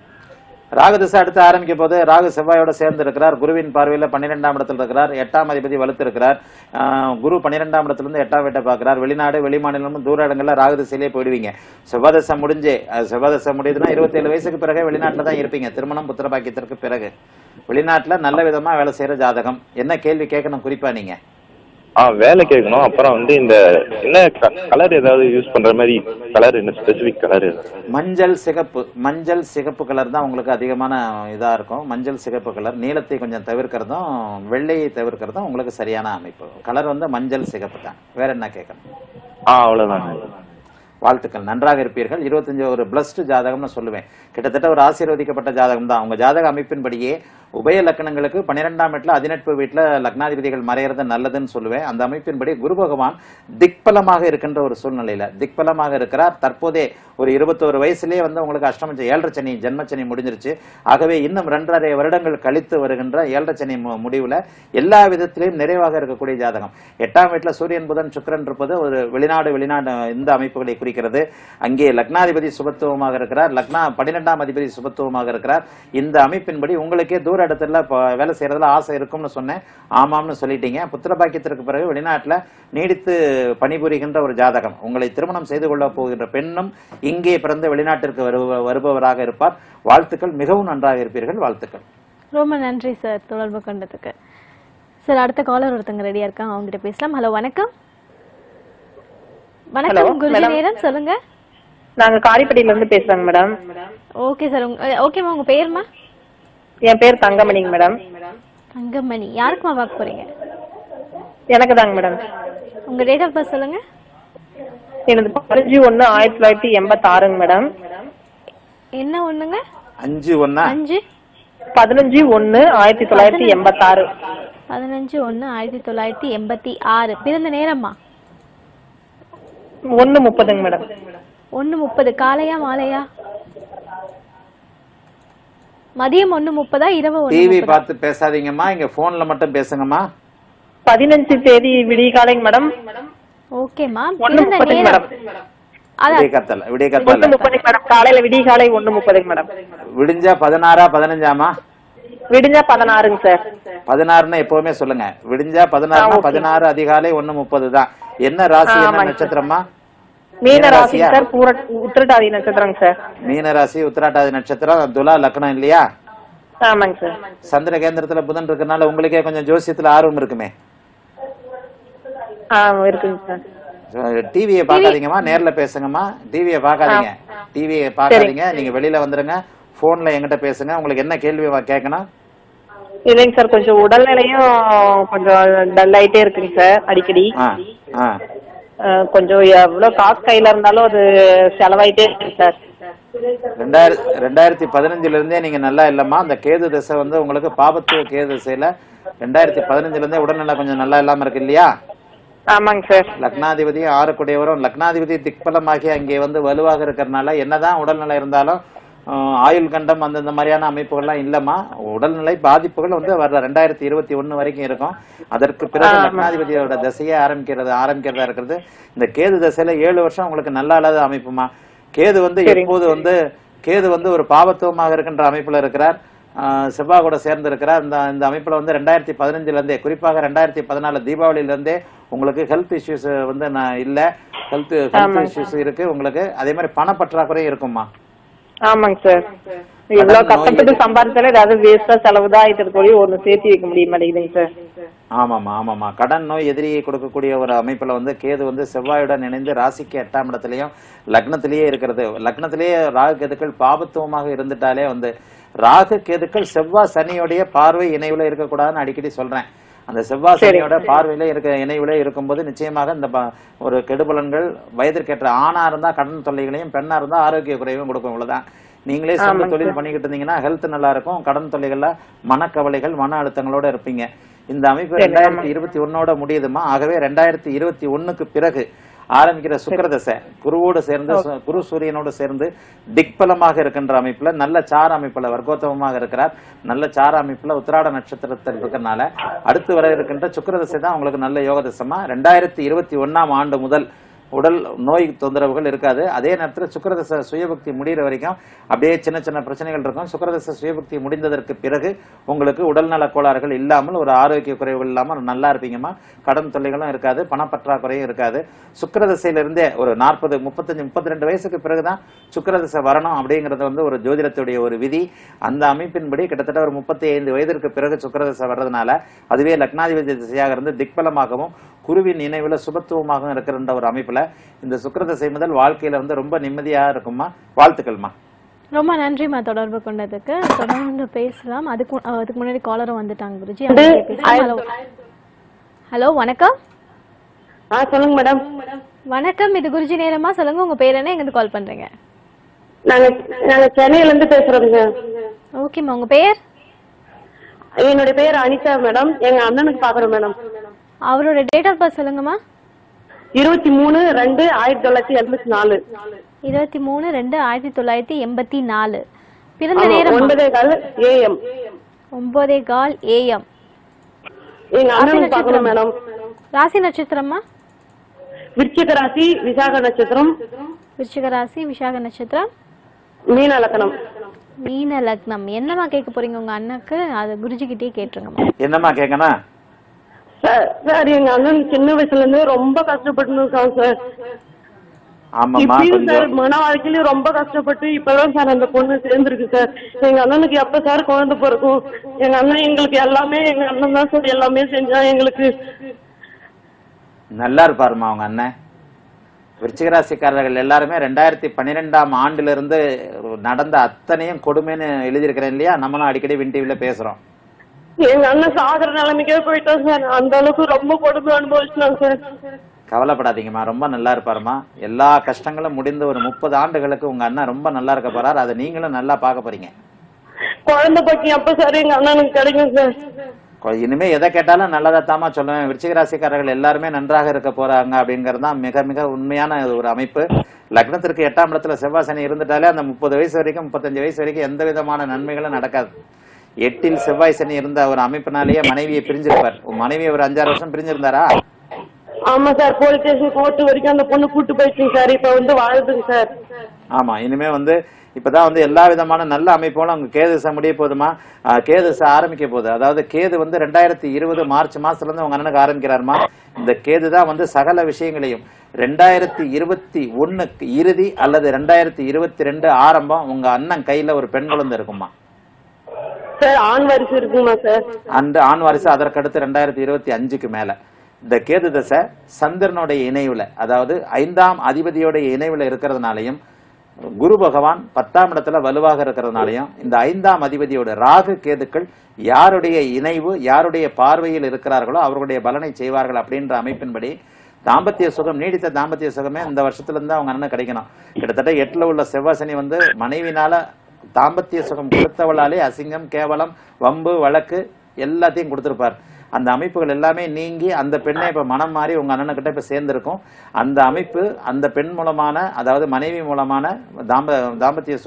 ராகு திசை அடுத்து ஆரம்பிக்க போது ராகு செவ்வாயோட சேர்ந்து இருக்கிறார் குருவின் பார்வையில பன்னிரெண்டாம் இடத்துல இருக்கிறார் எட்டாம் அதிபதி வலுத்து இருக்கிறார் ஆஹ் குரு பன்னிரெண்டாம் இடத்துல இருந்து எட்டாம் வீட்டை பார்க்கிறார் வெளிநாடு வெளிமாநிலம் தூர இடங்கள்ல ராகு திசையிலே போயிடுவீங்க செவ்வாதசை முடிஞ்சு அஹ் செவ்வாதசை முடியுதுன்னா இருபத்தேழு வயசுக்கு பிறகு வெளிநாட்டுல தான் இருப்பீங்க திருமணம் புத்திர பாக்கியத்திற்கு பிறகு வெளிநாட்டுல நல்ல விதமா வேலை செய்யற ஜாதகம் என்ன கேள்வி கேட்கணும் குறிப்பா நீங்க ஆ வேலை கேட்கணும் அப்புறம் வந்து இந்த என்ன கலர் ஏதாவது யூஸ் பண்ற மாதிரி கலர் என்ன ஸ்பெசிபிக் கலர் மஞ்சள் சிகப்பு மஞ்சள் சிகப்பு கலர் தான் உங்களுக்கு அதிகமான இதா இருக்கும் மஞ்சள் சிகப்பு கலர் நீலத்தை கொஞ்சம் தவிர்க்கிறதும் வெள்ளையை தவிர்க்கிறதும் உங்களுக்கு சரியான அமைப்பு கலர் வந்து மஞ்சள் சிகப்பு தான் வேற என்ன கேட்கணும் ஆ அவ்வளவுதாங்க வாழ்த்துக்கள் நன்றாக இருப்பீர்கள் இருபத்தஞ்சு ஒரு பிளஸ்டு ஜாதகம்னு சொல்லுவேன் கிட்டத்தட்ட ஒரு ஆசீர்வதிக்கப்பட்ட ஜாதகம் தான் உங்க ஜாதக அமைப்பின்படியே உபய லக்கணங்களுக்கு பன்னிரெண்டாம் வீட்டில் அதிநட்பு வீட்டில் லக்னாதிபதிகள் மறையிறது நல்லதுன்னு சொல்லுவேன் அந்த அமைப்பின்படி குரு பகவான் திக்பலமாக இருக்கின்ற ஒரு சூழ்நிலையில திக்பலமாக இருக்கிறார் தற்போதே ஒரு இருபத்தோரு வயசுலேயே வந்து உங்களுக்கு அஷ்டம ஏழரை சனி ஜென்மச்சனி முடிஞ்சிருச்சு ஆகவே இன்னும் ரெண்டரை வருடங்கள் கழித்து வருகின்ற ஏழரை சனி மு- முடிவுல எல்லா விதத்திலையும் நிறைவாக இருக்கக்கூடிய ஜாதகம் எட்டாம் வீட்டில் சூரியன் புதன் சுக்கிரன் இருப்பது ஒரு வெளிநாடு வெளிநாடு இந்த அமைப்புகளை குறிக்கிறது அங்கே லக்னாதிபதி சுபத்துவமாக இருக்கிறார் லக்னா பன்னிரெண்டாம் அதிபதி சுபத்துவமாக இருக்கிறார் இந்த அமைப்பின்படி உங்களுக்கே தூர இடத்துல ப- வேலை செய்யறதுல ஆசை இருக்கும்னு சொன்னேன் ஆமாம்னு சொல்லிட்டீங்க புத்திர பாக்கியத்திற்கு பிறகு வெளிநாட்டுல நீடித்து பணிபுரிகின்ற ஒரு ஜாதகம் உங்களை திருமணம் செய்து கொள்ள போகின்ற பெண்ணும் இங்கே பிறந்து வெளிநாட்டிற்கு வருப வருபவராக இருப்பார் வாழ்த்துக்கள் மிகவும் நன்றாக இருப்பீர்கள் வாழ்த்துக்கள் ரொம்ப நன்றி சார் தொடர்பு கொண்டதுக்கு சார் அடுத்த காலர் ஒருத்தங்க ரெடியா இருக்காங்க அவங்க கிட்ட பேசலாம் ஹலோ வணக்கம் வணக்கம் குருஜி நேரம் சொல்லுங்க நாங்க காரிப்பட்டியில இருந்து பேசுறோங்க மேடம் ஓகே சார் உங்க ஓகேம்மா உங்க பேருமா என் பேர் தங்கமணிங்க மேடம் தங்கமணி யாருக்குமா பார்க்க போறீங்க எனக்கு தாங்க மேடம் உங்க டேட் ஆஃப் பர்த் சொல்லுங்க எனது பதினஞ்சு ஒண்ணு ஆயிரத்தி தொள்ளாயிரத்தி எண்பத்தாறுங்க மேடம் என்ன ஒண்ணுங்க அஞ்சு ஒன்னா அஞ்சு பதினஞ்சு ஒண்ணு ஆயிரத்தி தொள்ளாயிரத்தி எண்பத்தாறு பதினஞ்சு ஒன்று ஆயிரத்தி தொள்ளாயிரத்தி எண்பத்தி ஆறு பிறந்த நேரம்மா ஒண்ணு முப்பதுங்க மேடம் ஒன்று முப்பது காலையா மாலையா மதியம் ஒன்று முப்பதா இரவு ஒன்று டிவி பார்த்து பேசாதீங்கம்மா இங்க போன்ல மட்டும் பேசுங்கம்மா பதினஞ்சு தேதி விடிய காலைங்க மேடம் ஓகேம்மா ஒண்ணு பிறந்த முப்பதுங்க நேரம் மேடம் அதான் விடிய கத்தல விடிய ஒண்ணு கத்தல முப்பதுங்க மேடம் காலையில விடிய காலை ஒண்ணு முப்பதுங்க மேடம் விடிஞ்சா பதினாறா பதினஞ்சாமா விடிஞ்சா பதினாறுங்க சார் பதினாறுன்னு எப்பவுமே சொல்லுங்க விடிஞ்சா பதினாறுனா பதினாறு அதிகாலை ஒண்ணு முப்பது தான் என்ன ராசி என்ன நட்சத்திரமா மீன ராசி ராசியா? சார் பூர உத்திரட்டாதி நட்சத்திரங்க சார் மீன ராசி உத்திராட்டாதி நட்சத்திரம் துலா லக்னம் இல்லையா ஆமாங்க சார் சந்திர கேந்திரத்துல புதன் இருக்கறனால உங்களுக்கே கொஞ்சம் ஜோசியத்துல ஆர்வம் இருக்குமே ஆ இருக்குங்க சார் டிவியை பார்க்காதீங்கம்மா நேர்ல பேசுங்கம்மா டிவியை பார்க்காதீங்க டிவியை பார்க்காதீங்க நீங்க வெளியில வந்துருங்க போன்ல என்கிட்ட பேசுங்க உங்களுக்கு என்ன கேள்வி வா- கேட்கணும் இல்லைங்க சார் கொஞ்சம் உடல்நிலையும் கொஞ்சம் டல் ஆயிட்டே இருக்குங்க சார் அடிக்கடி ஆ ஆ அஹ் கொஞ்சம் எவ்வளவு காசு கையில இருந்தாலும் அது செலவாயிட்டே இருக்கு சார் ரெண்டாயிரத்தி ரெண்டாயிரத்தி பதினஞ்சுல இருந்தே நீங்க நல்லா இல்லம்மா அந்த கேது திசை வந்து உங்களுக்கு பாபத்துவ கேது திசையில ரெண்டாயிரத்தி பதினஞ்சுல இருந்தே உடல்நலம் கொஞ்சம் நல்லா இல்லாம இருக்கு இல்லையா ஆமாங்க சார் லக்னாதிபதி ஆறுக்குடையவரும் லக்னாதிபதி திக்பலமாகி அங்கே வந்து வலுவாக இருக்கிறதுனால என்னதான் உடல்நலம் இருந்தாலும் ஆஹ் ஆயுள் கண்டம் அந்த இந்த மாதிரியான அமைப்புகள்லாம் இல்லம்மா உடல்நிலை பாதிப்புகள் வந்து வர்ற ரெண்டாயிரத்தி இருபத்தி ஒண்ணு வரைக்கும் இருக்கும் அதற்கு பிறகு லக்னாதிபதியோட தசையே ஆரம்பிக்கிறது ஆரம்பிக்கிறதா இருக்கிறது இந்த கேது தசையில ஏழு வருஷம் உங்களுக்கு நல்லா இல்லாத அமைப்புமா கேது வந்து எப்போது வந்து கேது வந்து ஒரு பாவத்துவமாக இருக்கின்ற அமைப்புல இருக்கிறார் ஆஹ் செவ்வாய் கூட சேர்ந்து இருக்கிறார் இந்த இந்த அமைப்புல வந்து ரெண்டாயிரத்தி பதினஞ்சுல இருந்தே குறிப்பாக ரெண்டாயிரத்தி பதினாலு தீபாவளியில இருந்தே உங்களுக்கு ஹெல்த் இஷ்யூஸ் வந்து நான் இல்ல ஹெல்த் ஹெல்த் இஷ்யூஸ் இருக்கு உங்களுக்கு அதே மாதிரி பணப்பற்றாக்குறையும் இருக்குமா ஆமாங்க சார் இவ்வளவு கஷ்டப்பட்டு சம்பாதிச்சாலே ஏதாவது வேஸ்டா செலவுதான் ஆயிட்டு இருக்கோம் ஒண்ணு சேர்த்து வைக்க முடிய மாட்டேங்குதுங்க சார் ஆமாம்மா ஆமாம்மா கடன் நோய் எதிரியை கொடுக்கக்கூடிய ஒரு அமைப்புல வந்து கேது வந்து செவ்வாயுடன் இணைந்து ராசிக்கு எட்டாம் இடத்துலயும் லக்னத்திலேயே இருக்கிறது லக்னத்திலேயே ராகு கேதுக்கள் பாபத்துவமாக இருந்துட்டாலே வந்து ராகு கேதுக்கள் செவ்வாய் சனியோடைய பார்வை இணைவுல இருக்கக்கூடாதுன்னு அடிக்கடி சொல்றேன் அந்த செவ்வாய் சனியோட பார்வையில இருக்க இணைவுல இருக்கும்போது நிச்சயமாக இந்த ப- ஒரு கெடுபலன்கள் வயதிற்கேற்ற ஆணா இருந்தா கடன் தொல்லைகளையும் பெண்ணா இருந்தா ஆரோக்கிய குறைவும் கொடுக்கும் இவ்வளவுதான் நீங்களே சொந்த தொழில் பண்ணிக்கிட்டு இருந்தீங்கன்னா ஹெல்த் நல்லா இருக்கும் கடன் தொல்லைகள்ல மனக்கவலைகள் மன அழுத்தங்களோட இருப்பீங்க இந்த அமைப்பு ரெண்டாயிரத்தி இருபத்தி ஒன்னோட முடியுதுமா ஆகவே ரெண்டாயிரத்தி இருபத்தி ஒண்ணுக்கு பிறகு ஆரம்பிக்கிற சுக்கிரதசை குருவோடு சேர்ந்து சு- குரு சூரியனோடு சேர்ந்து திக்பலமாக இருக்கின்ற அமைப்புல நல்ல சார அமைப்புல வர்க்கோத்தமமாக இருக்கிறார் நல்ல சார அமைப்புல உத்திராட நட்சத்திரத்தில் இருக்கறனால அடுத்து வர இருக்கின்ற சுக்கிரதசை தான் உங்களுக்கு நல்ல யோக தசமா ரெண்டாயிரத்தி இருபத்தி ஒண்ணாம் ஆண்டு முதல் உடல் நோய் தொந்தரவுகள் இருக்காது அதே நேரத்தில் சுக்கிரதசை சுயபக்தி முடிகிற வரைக்கும் அப்படியே சின்ன சின்ன பிரச்சனைகள் இருக்கும் சுக்கிரதசை சுயபக்தி முடிந்ததற்கு பிறகு உங்களுக்கு உடல்நல கோளாறுகள் இல்லாமல் ஒரு ஆரோக்கிய குறைவுகள் இல்லாமல் நல்லா இருப்பீங்கம்மா கடன் தொல்லைகளும் இருக்காது பணப்பற்றாக்குறையும் இருக்காது சுக்கிரதசையிலிருந்தே ஒரு நாற்பது முப்பத்தஞ்சு முப்பத்தி ரெண்டு வயசுக்கு பிறகுதான் சுக்கிரதசை வரணும் அப்படிங்கிறது வந்து ஒரு ஜோதிடத்துடைய ஒரு விதி அந்த அமைப்பின்படி கிட்டத்தட்ட ஒரு முப்பத்தி ஐந்து வயதிற்கு பிறகு சுக்கிரதசை வர்றதுனால அதுவே லக்னாதிபதி திசையாக இருந்து திக்பலமாகவும் குருவின் நினைவுல சுபத்துவமாகவும் இருக்கிற ஒரு அமைப்புல இந்த சுக்கிரதசை முதல் வாழ்க்கையில வந்து ரொம்ப நிம்மதியா இருக்குமா வாழ்த்துக்கள்மா ரொம்ப நன்றிம்மா தொடர்பு கொண்டதுக்கு தொடர்ந்து பேசலாம் அதுக்கு அஹ், அதுக்கு முன்னாடி காலரும் வந்துட்டாங்க குருஜி அவங்க கிட்ட பேசலாம். ஹலோ ஹலோ வணக்கம் ஆ சொல்லுங்க மேடம் வணக்கம் இது குருஜி நேரமா சொல்லுங்க உங்க பேர் என்ன எங்க கால் பண்றீங்க நாங்க நாங்க சென்னையில இருந்து பேசுறோங்க ஓகேம்மா உங்க பேர் என்னுடைய பேர் அனிதா மேடம் எங்க அண்ணனுக்கு பாக்குறோம் மேடம் அவரோட டேட் ஆஃப் பர்த் சொல்லுங்கம்மா இருபத்தி மூணு ரெண்டு ஆயிரத்தி தொள்ளாயிரத்தி எண்பத்தி நாலு இருபத்தி மூணு ரெண்டு ஆயிரத்தி தொள்ளாயிரத்தி எண்பத்தி நாலு பிறந்த நேரம் ஒன்பதே கால் ஏஎம் ஒன்பதே கால் ஏஎம் எங்க அண்ணனுக்கு பாக்கணும் மேடம் ராசி நட்சத்திரமா விருச்சிக ராசி விசாக நட்சத்திரம் விருச்சிக ராசி விசாக நட்சத்திரம் மீன லக்கணம் மீன லக்னம் என்னம்மா கேட்க போறீங்க உங்க அண்ணாக்கு அது குருஜி கிட்டே கேட்டுருங்கம்மா என்னம்மா கேட்கணும் சார் சார் எங்க அண்ணன் சின்ன வயசுல இருந்து ரொம்ப கஷ்டப்பட்டு இருக்கான் சார் ஆமாம்மா இப்பயும் சார் கொஞ்சம் மன வாழ்க்கையில ரொம்ப கஷ்டப்பட்டு இப்பதான் சார் அந்த பொண்ணு சேர்ந்திருக்கு சார் எங்க அண்ணனுக்கு எப்ப சார் குழந்தை பிறக்கும் எங்க அண்ணன் எங்களுக்கு எல்லாமே எங்க அண்ணன் தான் சார் எல்லாமே செஞ்சா எங்களுக்கு நல்லா இருப்பாருமா அவங்க அண்ணன் விருச்சிகராசிக்காரர்கள் எல்லாருமே ரெண்டாயிரத்தி பன்னிரெண்டாம் ஆண்டிலிருந்து நடந்த அத்தனையும் கொடுமைன்னு எழுதியிருக்கிறேன் இல்லையா நம்மளும் அடிக்கடி வின் டிவில பேசுறோம் எங்க அண்ணன் சாகர நிலைமைக்கே போயிட்டோம் சார் அந்த அளவுக்கு ரொம்ப கொடுமை அனுபவிச்சிட்டோம் சார் கவலைப்படாதீங்கம்மா ரொம்ப நல்லா இருப்பாருமா எல்லா கஷ்டங்களும் முடிந்து ஒரு முப்பது ஆண்டுகளுக்கு உங்க அண்ணன் ரொம்ப நல்லா இருக்க போறாரு அதை நீங்களும் நல்லா பார்க்க போறீங்க குழந்தை பக்கி எப்ப சார் எங்க அண்ணனுக்கு கிடைக்கும் சார் கொ- இனிமே எதை கேட்டாலும் நல்லதா தாமா சொல்லுவேன் விருச்சிக ராசிக்காரர்கள் எல்லாருமே நன்றாக இருக்க போறாங்க அப்படிங்கிறது தான் மிக மிக உண்மையான ஒரு அமைப்பு லக்னத்திற்கு எட்டாம் இடத்துல செவ்வாய் சனி இருந்துட்டாலே அந்த முப்பது வயசு வரைக்கும் முப்பத்தஞ்சு வயசு வரைக்கும் எந்த விதமான நன்மைகளும் நடக்காது எட்டில் செவ்வாய் சனி இருந்த ஒரு அமைப்பினாலேயே மனைவியை பிரிஞ்சிருப்பார் உன் மனைவி ஒரு அஞ்சாறு வருஷம் பிரிஞ்சிருந்தாரா ஆமா சார் போலீஸ் ஸ்டேஷன் கோர்ட் வரைக்கும் அந்த பொண்ணு கூட்டு போயிடுச்சுங்க சார் இப்ப வந்து வாழுதுங்க சார் ஆமா இனிமே வந்து இப்பதான் வந்து எல்லா விதமான நல்ல அமைப்புகளும் அங்க கேதுசை முடிய போதுமா ஆஹ் கேதுசை ஆரம்பிக்க போகுது அதாவது கேது வந்து ரெண்டாயிரத்தி இருபது மார்ச் மாசத்துல இருந்து உங்க அண்ணனுக்கு ஆரம்பிக்கிறாருமா இந்த கேது தான் வந்து சகல விஷயங்களையும் ரெண்டாயிரத்தி இருபத்தி ஒண்ணுக்கு இறுதி அல்லது ரெண்டாயிரத்தி இருபத்தி ரெண்டு ஆரம்பம் உங்க அண்ணன் கையில ஒரு பெண் குழந்தை இருக்குமா சார் ஆண் வரிசை இருக்குமா சார் அந்த ஆண் வாரிசு அதற்கடுத்து ரெண்டாயிரத்தி இருபத்தி அஞ்சுக்கு மேல இந்த கேது தசை சந்திரனுடைய இணைவுல அதாவது ஐந்தாம் அதிபதியோடைய இணைவுல இருக்கிறதுனாலையும் குரு பகவான் பத்தாம் இடத்துல வலுவாக இருக்கிறதுனாலையும் இந்த ஐந்தாம் அதிபதியோட ராகு கேதுக்கள் யாருடைய இணைவு யாருடைய பார்வையில் இருக்கிறார்களோ அவர்களுடைய பலனை செய்வார்கள் அப்படின்ற அமைப்பின்படி தாம்பத்திய சுகம் நீடித்த தாம்பத்திய சுகமே இந்த வருஷத்துல இருந்து அவங்க அண்ணன் கிடைக்கணும் கிட்டத்தட்ட எட்டுல உள்ள செவ்வாசனி வந்து மனைவினால தாம்பத்திய சுகம் கொடுத்தவளாலே அசிங்கம் கேவலம் வம்பு வழக்கு எல்லாத்தையும் கொடுத்திருப்பார் அந்த அமைப்புகள் எல்லாமே நீங்கி அந்த பெண்ணை இப்ப மனம் மாறி உங்க அண்ணனுக்கிட்ட இப்ப சேர்ந்திருக்கும் அந்த அமைப்பு அந்த பெண் மூலமான அதாவது மனைவி மூலமான தாம்ப தாம்பத்திய சுகம்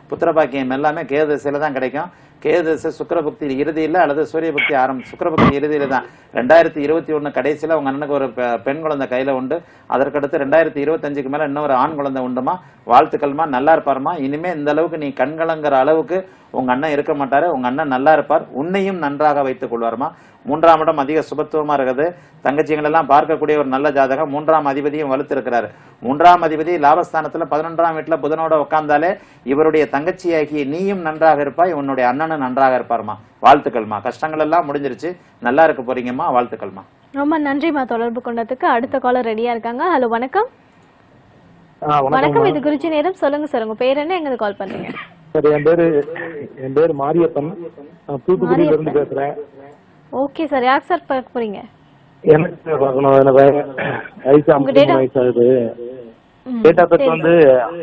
புத்திர பாக்கியம் எல்லாமே கேது திசையில தான் கிடைக்கும் கேது திசை சுக்கரபக்தி இறுதியில் அல்லது சூரிய பக்தி ஆரம்பம் சுக்கரபக்தி இறுதியில தான் ரெண்டாயிரத்தி இருபத்தி ஒண்ணு கடைசியில உங்க அண்ணனுக்கு ஒரு பெ- பெண் குழந்தை கையில உண்டு அதற்கடுத்து ரெண்டாயிரத்தி இருபத்தஞ்சுக்கு மேல இன்னொரு ஆண் குழந்தை உண்டுமா வாழ்த்துக்கள்மா நல்லா இருப்பாருமா இனிமே இந்த அளவுக்கு நீ கண்கலங்கிற அளவுக்கு உங்க அண்ணன் இருக்க மாட்டாரு உங்க அண்ணன் நல்லா இருப்பார் உன்னையும் நன்றாக வைத்துக் கொள்வாருமா மூன்றாம் இடம் அதிக சுபத்துவமா இருக்குது தங்கச்சிகள் எல்லாம் பார்க்கக்கூடிய ஒரு நல்ல ஜாதகம் மூன்றாம் அதிபதியும் வலுத்து இருக்கிறாரு மூன்றாம் அதிபதி லாபஸ்தானத்துல பதினொன்றாம் வீட்டுல புதனோட உட்கார்ந்தாலே இவருடைய தங்கச்சியாகிய நீயும் நன்றாக இருப்பாய் உன்னுடைய அண்ணனும் நன்றாக இருப்பாருமா வாழ்த்துக்கள்மா கஷ்டங்கள் எல்லாம் முடிஞ்சிருச்சு நல்லா இருக்க போறீங்கம்மா வாழ்த்துக்கள்மா ரொம்ப நன்றிம்மா தொடர்பு கொண்டதுக்கு அடுத்த காலர் ரெடியா இருக்காங்க ஹலோ வணக்கம் ஆ வணக்கம் வணக்கம் இது குறிச்சி நேரம் சொல்லுங்க சார் உங்க பேர் என்ன எங்க கால் பண்றீங்க சார் என் பேரு என் பேரு மாரியப்பன் நான் தூத்துக்குடியில இருந்து பேசுறேன் ஓகே சார் யாருக்கு சார் பார்க்க போறீங்க எனக்கு சார் பார்க்கணும் எனக்கு வய- வயசு உங்க ஐம்பத்தி date of- வயசு ஆகுது ம், டேட் ஆஃப் பர்த் சரி வந்து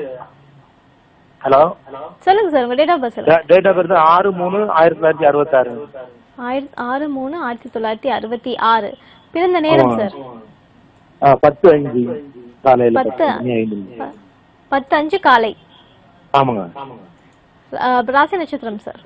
ஹலோ சொல்லுங்க சார் உங்க டேட் ஆஃப் பர்த் சொல்லுங்க டேட் ஆஃப் பர்த் ஆறு மூணு ஆயிரத்தி தொள்ளாயிரத்தி அறுபத்தாறு ஆயிரத்தி ஆறு மூணு ஆயிரத்தி தொள்ளாயிரத்தி அறுபத்தி ஆறு பிறந்த நேரம் சார் ஆ பத்து அஞ்சு காலையில பத்து பத்து மணி ஐந்து மணி. ப- பத்து அஞ்சு காலை ஆமாங்க அஹ், ராசி நட்சத்திரம் சார்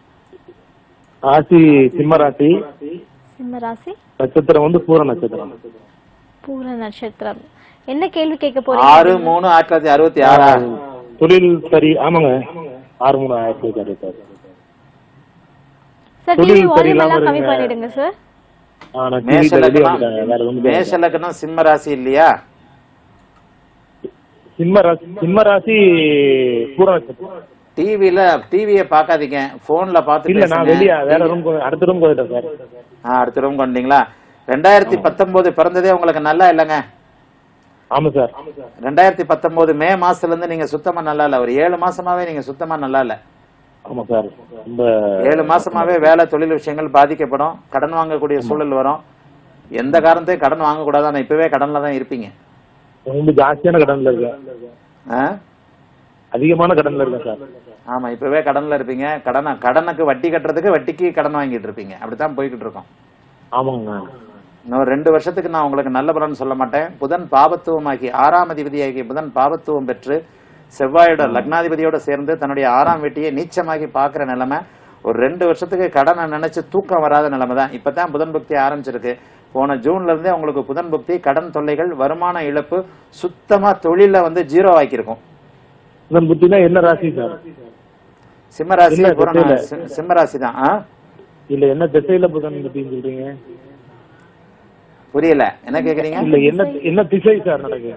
ராசி சிம்ம ராசி சிம்ம ராசி நட்சத்திரம் வந்து பூர நட்சத்திரம் பூர நட்சத்திரம் என்ன கேள்வி கேட்க ஆறு போறீங்க மூணு ஆயிரத்தி தொள்ளாயிரத்தி அறுபத்தி ஆறா தொழில் சரி ஆமாங்க ஆறு மூணு ஆயிரத்தி தொள்ளாயிரத்தி அறுபத்தாறு சார் தொழில் டிவி வால்யூம் சரியில்லாம எல்லாம் கம்மி இருங்க. பண்ணிடுங்க சார் ஆ நான் மேஷ டிவியில வெளியே லக்னம் வந்துட்டேன் வேற ஒன்றும் மேஷ லக்னம் சிம்ம ராசி இல்லையா சிம்ம ராசி சிம்ம ராசி பூர நட்சத்திரம் டிவில டிவியை பார்க்காதீங்க போன்ல பார்த்து இல்ல நான் பேசுங்க. வெளியே வேற ரூம் அடுத்த ரூம் போயிட்டேன் சார் ஆ, அடுத்த ரூம் கொண்டீங்களா ரெண்டாயிரத்தி பத்தொன்பது பிறந்ததே உங்களுக்கு நல்லா இல்லைங்க ஆமா சார் ரெண்டாயிரத்தி பத்தொன்பது மே மாசத்துல இருந்து நீங்க சுத்தமா நல்லா இல்ல ஒரு ஏழு மாசமாவே நீங்க சுத்தமா நல்லா இல்ல ஆமா சார் ரொம்ப ஏழு மாசமாவே வேலை தொழில் விஷயங்கள் பாதிக்கப்படும் கடன் வாங்கக்கூடிய சூழல் வரும் எந்த காரணத்தையும் கடன் வாங்கக்கூடாது ஆனா இப்பவே கடன்ல தான் இருப்பீங்க ரொம்ப ஜாஸ்தியான கடன்ல இருக்கேன் ஆ? அதிகமான கடன்ல இருக்கேன் சார் ஆமா இப்பவே கடன்ல இருப்பீங்க கடனை கடனுக்கு வட்டி கட்டுறதுக்கு வட்டிக்கு கடன் வாங்கிட்டு இருப்பீங்க அப்படித்தான் போய்கிட்டு இருக்கோம் ஆமாங்க இன்னும் ரெண்டு வருஷத்துக்கு நான் உங்களுக்கு நல்ல பலன் சொல்ல மாட்டேன் புதன் பாபத்துவமாகி ஆறாம் அதிபதியாகிய புதன் பாபத்துவம் பெற்று செவ்வாயோட லக்னாதிபதியோட சேர்ந்து தன்னுடைய ஆறாம் வீட்டையே நீச்சமாகி பார்க்குற நிலைமை ஒரு ரெண்டு வருஷத்துக்கு கடனை நினைச்சு தூக்கம் வராத நிலைமை தான் இப்பதான் புதன் புக்தி ஆரம்பிச்சிருக்கு போன ஜூன்ல இருந்தே உங்களுக்கு புதன் புக்தி கடன் தொல்லைகள் வருமான இழப்பு சுத்தமா தொழில வந்து ஜீரோ ஆக்கியிருக்கும் புதன் புத்தினா என்ன ராசி சார் சிம்மராசி இல்ல, பூரண தெரியல. சி- சிம்மராசி தான் ஆ? இல்ல என்ன திசையில புதன் புத்தின்னு சொல்றீங்க புரியல என்ன கேக்குறீங்க இல்ல என்ன என்ன திசை சார் நடக்கு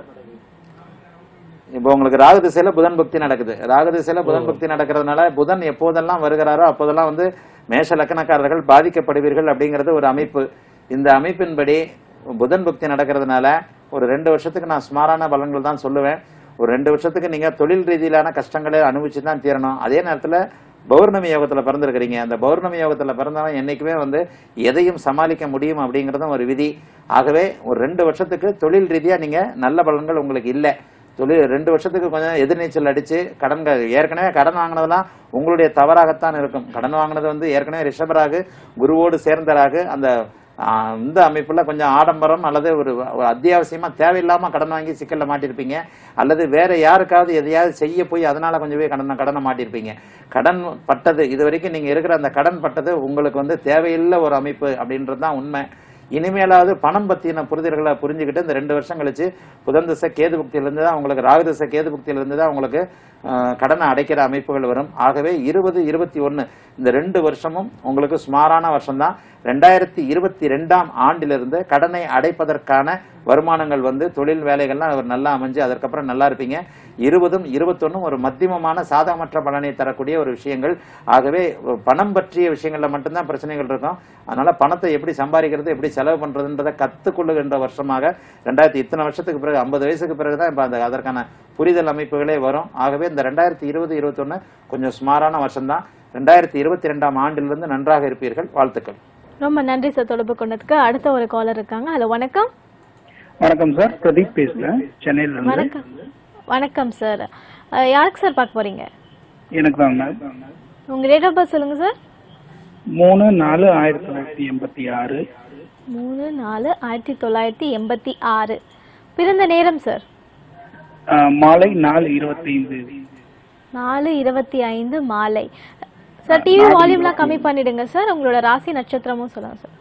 இப்போ உங்களுக்கு ராகு திசையில புதன் பக்தி நடக்குது ராகு திசையில புதன் பக்தி நடக்கிறதுனால புதன் எப்போதெல்லாம் வருகிறாரோ அப்போதெல்லாம் வந்து மேஷ லக்கணக்காரர்கள் பாதிக்கப்படுவீர்கள் அப்படிங்கிறது ஒரு அமைப்பு இந்த அமைப்பின்படி புதன் பக்தி நடக்கிறதுனால ஒரு ரெண்டு வருஷத்துக்கு நான் சுமாரான பலன்கள் தான் சொல்லுவேன் ஒரு ரெண்டு வருஷத்துக்கு நீங்க தொழில் ரீதியிலான கஷ்டங்களை அனுபவிச்சு தான் தீரணும் அதே நேரத்துல பௌர்ணமி யோகத்துல பிறந்திருக்கிறீங்க அந்த பௌர்ணமி யோகத்துல பிறந்தவன் என்னைக்குமே வந்து எதையும் சமாளிக்க முடியும் அப்படிங்கறதும் ஒரு விதி ஆகவே ஒரு ரெண்டு வருஷத்துக்கு தொழில் ரீதியா நீங்க நல்ல பலன்கள் உங்களுக்கு இல்லை தொழில் ரெண்டு வருஷத்துக்கு கொஞ்சம் எதிர்நீச்சல் அடிச்சு கடன் க- ஏற்கனவே கடன் வாங்கினதெல்லாம் உங்களுடைய தவறாகத்தான் இருக்கும் கடன் வாங்கினது வந்து ஏற்கனவே ரிஷபராகு குருவோடு சேர்ந்தராகு அந்த ஆ, இந்த அமைப்புல கொஞ்சம் ஆடம்பரம் அல்லது ஒரு ஒரு அத்தியாவசியமா தேவையில்லாம கடன் வாங்கி சிக்கல்ல மாட்டிருப்பீங்க அல்லது வேற யாருக்காவது எதையாவது செய்ய போய் அதனால கொஞ்சம் போய் கடன் கடனை மாட்டிருப்பீங்க கடன் பட்டது இது வரைக்கும் நீங்க இருக்கிற அந்த கடன் பட்டது உங்களுக்கு வந்து தேவையில்லை ஒரு அமைப்பு அப்படின்றது தான் உண்மை இனிமேலாவது பணம் பத்தின புரிதல்களை புரிஞ்சுக்கிட்டு இந்த ரெண்டு வருஷம் கழிச்சு புதன் திசை கேது புக்தியிலிருந்து தான் உங்களுக்கு ராகு திசை கேது புக்தியிலிருந்து தான் உங்களுக்கு ஆஹ், கடனை அடைக்கிற அமைப்புகள் வரும் ஆகவே இருபது இருபத்தி ஒன்று இந்த ரெண்டு வருஷமும் உங்களுக்கு சுமாரான வருஷம்தான் ரெண்டாயிரத்தி இருபத்தி ரெண்டாம் ஆண்டிலிருந்து கடனை அடைப்பதற்கான வருமானங்கள் வந்து தொழில் வேலைகள்லாம் அவர் நல்லா அமைஞ்சு அதற்கப்புறம் நல்லா இருப்பீங்க இருபதும் இருபத்தொன்னும் ஒரு மத்தியமமான சாதகமற்ற பலனை தரக்கூடிய ஒரு விஷயங்கள் ஆகவே பணம் பற்றிய விஷயங்கள்ல மட்டும்தான் பிரச்சனைகள் இருக்கும் அதனால பணத்தை எப்படி சம்பாதிக்கிறது எப்படி செலவு பண்றதுன்றதை கத்துக்கொள்ளுகின்ற வருஷமாக ரெண்டாயிரத்தி இத்தனை வருஷத்துக்கு பிறகு ஐம்பது வயசுக்கு பிறகுதான் இப்ப அந்த அதற்கான புரிதல் அமைப்புகளே வரும் ஆகவே இந்த ரெண்டாயிரத்தி இருபது இருபத்தொன்னு கொஞ்சம் சுமாரான வருஷம்தான் ரெண்டாயிரத்தி இருபத்தி ரெண்டாம் ஆண்டிலிருந்து நன்றாக இருப்பீர்கள் வாழ்த்துக்கள் ரொம்ப நன்றி சார் தொடர்பு கொண்டதுக்கு அடுத்த ஒரு காலர் இருக்காங்க ஹலோ வணக்கம் வணக்கம் சார் பிரதீப் பேசுறேன் சென்னையில இருந்து வணக்கம் வணக்கம் சார் யாருக்கு சார் பார்க்க போறீங்க எனக்கு தான் மேம் உங்க டேட் ஆஃப் பர்த் சொல்லுங்க சார் மூணு நாலு ஆயிரத்தி தொள்ளாயிரத்தி எண்பத்தி ஆறு மூணு நாலு ஆயிரத்தி தொள்ளாயிரத்தி எண்பத்தி ஆறு பிறந்த நேரம் சார் ஆஹ், மாலை நாலு இருபத்தைந்து நாலு இருபத்தி ஐந்து மாலை சார் டிவி வால்யூம்லாம் கம்மி பண்ணிடுங்க சார் உங்களோட ராசி நட்சத்திரமும் சொல்லுங்க சார்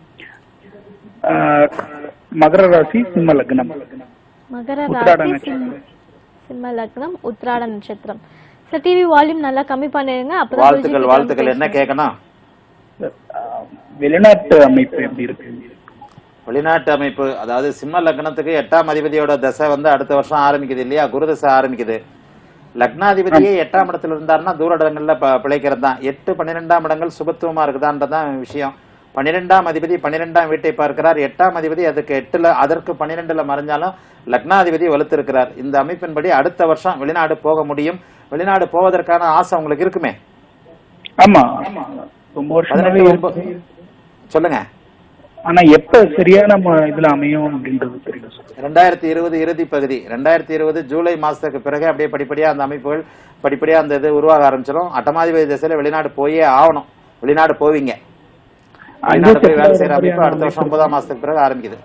ஆஹ், மகர ராசி சிம்ம லக்னம் மகர உத்திராட ராசி நட்சத்திரம். சிம்ம சிம்ம லக்னம் உத்ராட நட்சத்திரம் சார் டிவி வால்யூம் நல்லா கம்மி பண்ணிடுங்க அப்பதான் குருஜி வாழ்த்துக்கள் கிட்ட வாழ்த்துக்கள் வந்து என்ன கேட்கணும் ஆஹ், வெளிநாட்டு அமைப்பு எப்படி இருக்கு வெளிநாட்டு அமைப்பு அதாவது சிம்ம லக்னத்துக்கு எட்டாம் அதிபதியோட தசை வந்து அடுத்த வருஷம் ஆரம்பிக்குது இல்லையா குரு தசை ஆரம்பிக்குது லக்னாதிபதியே எட்டாம் இடத்துல இருந்தாருன்னா தூர இடங்கள்ல ப- பிழைக்கிறது தான் எட்டு பன்னிரெண்டாம் இடங்கள் சுபத்துவமா இருக்குதான்றதான் விஷயம் பன்னிரெண்டாம் அதிபதி பன்னிரெண்டாம் வீட்டை பார்க்கிறார் எட்டாம் அதிபதி அதுக்கு எட்டுல அதற்கு பன்னிரெண்டுல மறைஞ்சாலும் லக்னாதிபதி வலுத்திருக்கிறார் இந்த அமைப்பின்படி அடுத்த வருஷம் வெளிநாடு போக முடியும் வெளிநாடு போவதற்கான ஆசை உங்களுக்கு இருக்குமே ஆமா ரொம்ப வருஷமாவே பதினெட்டு இருக்கு. ஒன்பது- சொல்லுங்க ஆனா எப்ப சரியான ம- இதுல அமையும் அப்படின்றது தெரியல சார் ரெண்டாயிரத்தி இருபது இறுதி பகுதி ரெண்டாயிரத்தி இருபது ஜூலை மாசத்துக்கு பிறகு அப்படியே படிப்படியா அந்த அமைப்புகள் படிப்படியா அந்த இது உருவாக ஆரம்பிச்சிடும் அட்டமாதிபதி திசையில வெளிநாடு போயே ஆகணும் வெளிநாடு போவீங்க வெளிநாடு போய் வேலை செய்யற அமைப்பு அடுத்த வருஷம் ஒன்பதாம் மாசத்துக்கு பிறகு ஆரம்பிக்குது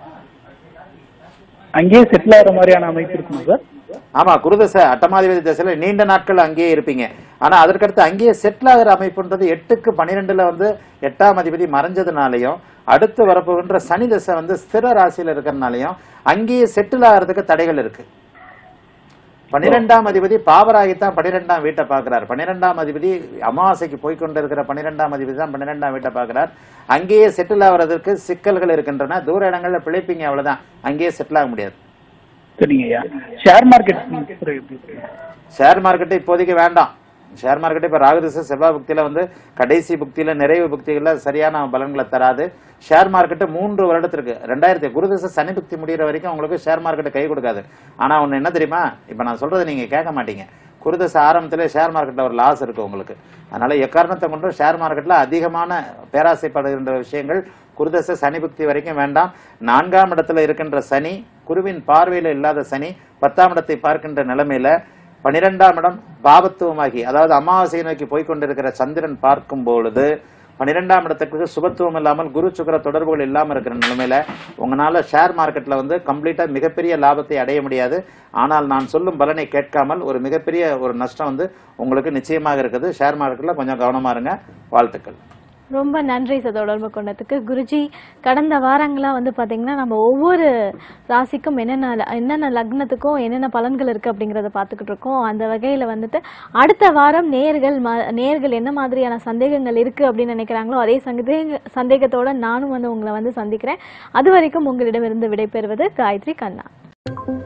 அங்கேயே செட்டில் ஆகிற மாதிரியான அமைப்பு இருக்குமா சார் ஆமா குருதசை அட்டமாதிபதி திசையில நீண்ட நாட்கள் அங்கேயே இருப்பீங்க ஆனா அதற்கடுத்து அங்கேயே செட்டில் ஆகிற அமைப்புன்றது எட்டுக்கு பன்னிரெண்டுல வந்து எட்டாம் அதிபதி மறைஞ்சதுனாலையும் அடுத்து வரப்போகின்ற சனி தசை வந்து ஸ்திர ராசியில இருக்கிறதுனாலையும் அங்கேயே செட்டில் ஆகிறதுக்கு தடைகள் இருக்கு பன்னிரெண்டாம் அதிபதி பாவராகித்தான் பன்னிரெண்டாம் வீட்டை பார்க்கிறார் பன்னிரெண்டாம் அதிபதி அமாவாசைக்கு போய் கொண்டிருக்கிற பன்னிரெண்டாம் அதிபதி தான் பன்னிரெண்டாம் வீட்டை பார்க்கிறார் அங்கேயே செட்டில் ஆகிறதுக்கு சிக்கல்கள் இருக்கின்றன தூர இடங்கள்ல பிழைப்பீங்க அவ்வளவுதான் அங்கேயே செட்டில் ஆக முடியாது சரிங்க ஐயா ஷேர் மார்க்கெட் எப்படி இருக்கு ஷேர் மார்க்கெட்டு இப்போதைக்கு வேண்டாம் ஷேர் மார்க்கெட்டு இப்போ ராகுதிச செவ்வாய் புக்தியில வந்து கடைசி புக்தியில நிறைவு புக்திகள்ல சரியான பலன்களை தராது ஷேர் மார்க்கெட்டு மூன்று வருடத்திற்கு ரெண்டாயிரத்தி குருதிச சனி புக்தி முடிகிற வரைக்கும் உங்களுக்கு ஷேர் மார்க்கெட்டு கை கொடுக்காது ஆனா ஒண்ணு என்ன தெரியுமா இப்போ நான் சொல்றதை நீங்க கேட்க மாட்டீங்க குருதச ஆரம்பத்திலே ஷேர் மார்க்கெட்ல ஒரு லாஸ் இருக்கு உங்களுக்கு அதனால எக்காரணத்தை கொண்டும் ஷேர் மார்க்கெட்ல அதிகமான பேராசைப்படுகின்ற விஷயங்கள் குருதச சனி புக்தி வரைக்கும் வேண்டாம் நான்காம் இடத்துல இருக்கின்ற சனி குருவின் பார்வையில இல்லாத சனி பத்தாம் இடத்தை பார்க்கின்ற நிலைமையில பனிரெண்டாம் இடம் பாபத்துவமாகி அதாவது அமாவாசையை நோக்கி போய்க்கொண்டிருக்கிற சந்திரன் பார்க்கும் பொழுது பன்னிரெண்டாம் இடத்துக்கு சுபத்துவம் இல்லாமல் குரு சுக்கர தொடர்புகள் இல்லாமல் இருக்கிற நிலைமையில உங்களால ஷேர் மார்க்கெட்ல வந்து கம்ப்ளீட்டா மிகப்பெரிய லாபத்தை அடைய முடியாது ஆனால் நான் சொல்லும் பலனை கேட்காமல் ஒரு மிகப்பெரிய ஒரு நஷ்டம் வந்து உங்களுக்கு நிச்சயமாக இருக்குது ஷேர் மார்க்கெட்ல கொஞ்சம் கவனமா இருங்க வாழ்த்துக்கள் ரொம்ப நன்றி சார் தொடர்பு கொண்டதுக்கு குருஜி கடந்த வாரங்களா வந்து பாத்தீங்கன்னா நம்ம ஒவ்வொரு ராசிக்கும் என்னென்ன ல- என்னென்ன லக்னத்துக்கும் என்னென்ன பலன்கள் இருக்கு அப்படிங்கறத பார்த்துக்கிட்டு இருக்கோம் அந்த வகையில வந்துட்டு அடுத்த வாரம் நேர்கள் ம- நேர்கள் என்ன மாதிரியான சந்தேகங்கள் இருக்கு அப்படின்னு நினைக்கிறாங்களோ அதே சந்தேக சந்தேகத்தோட நானும் வந்து உங்களை வந்து சந்திக்கிறேன் அது வரைக்கும் உங்களிடமிருந்து விடைபெறுவது காயத்ரி கண்ணா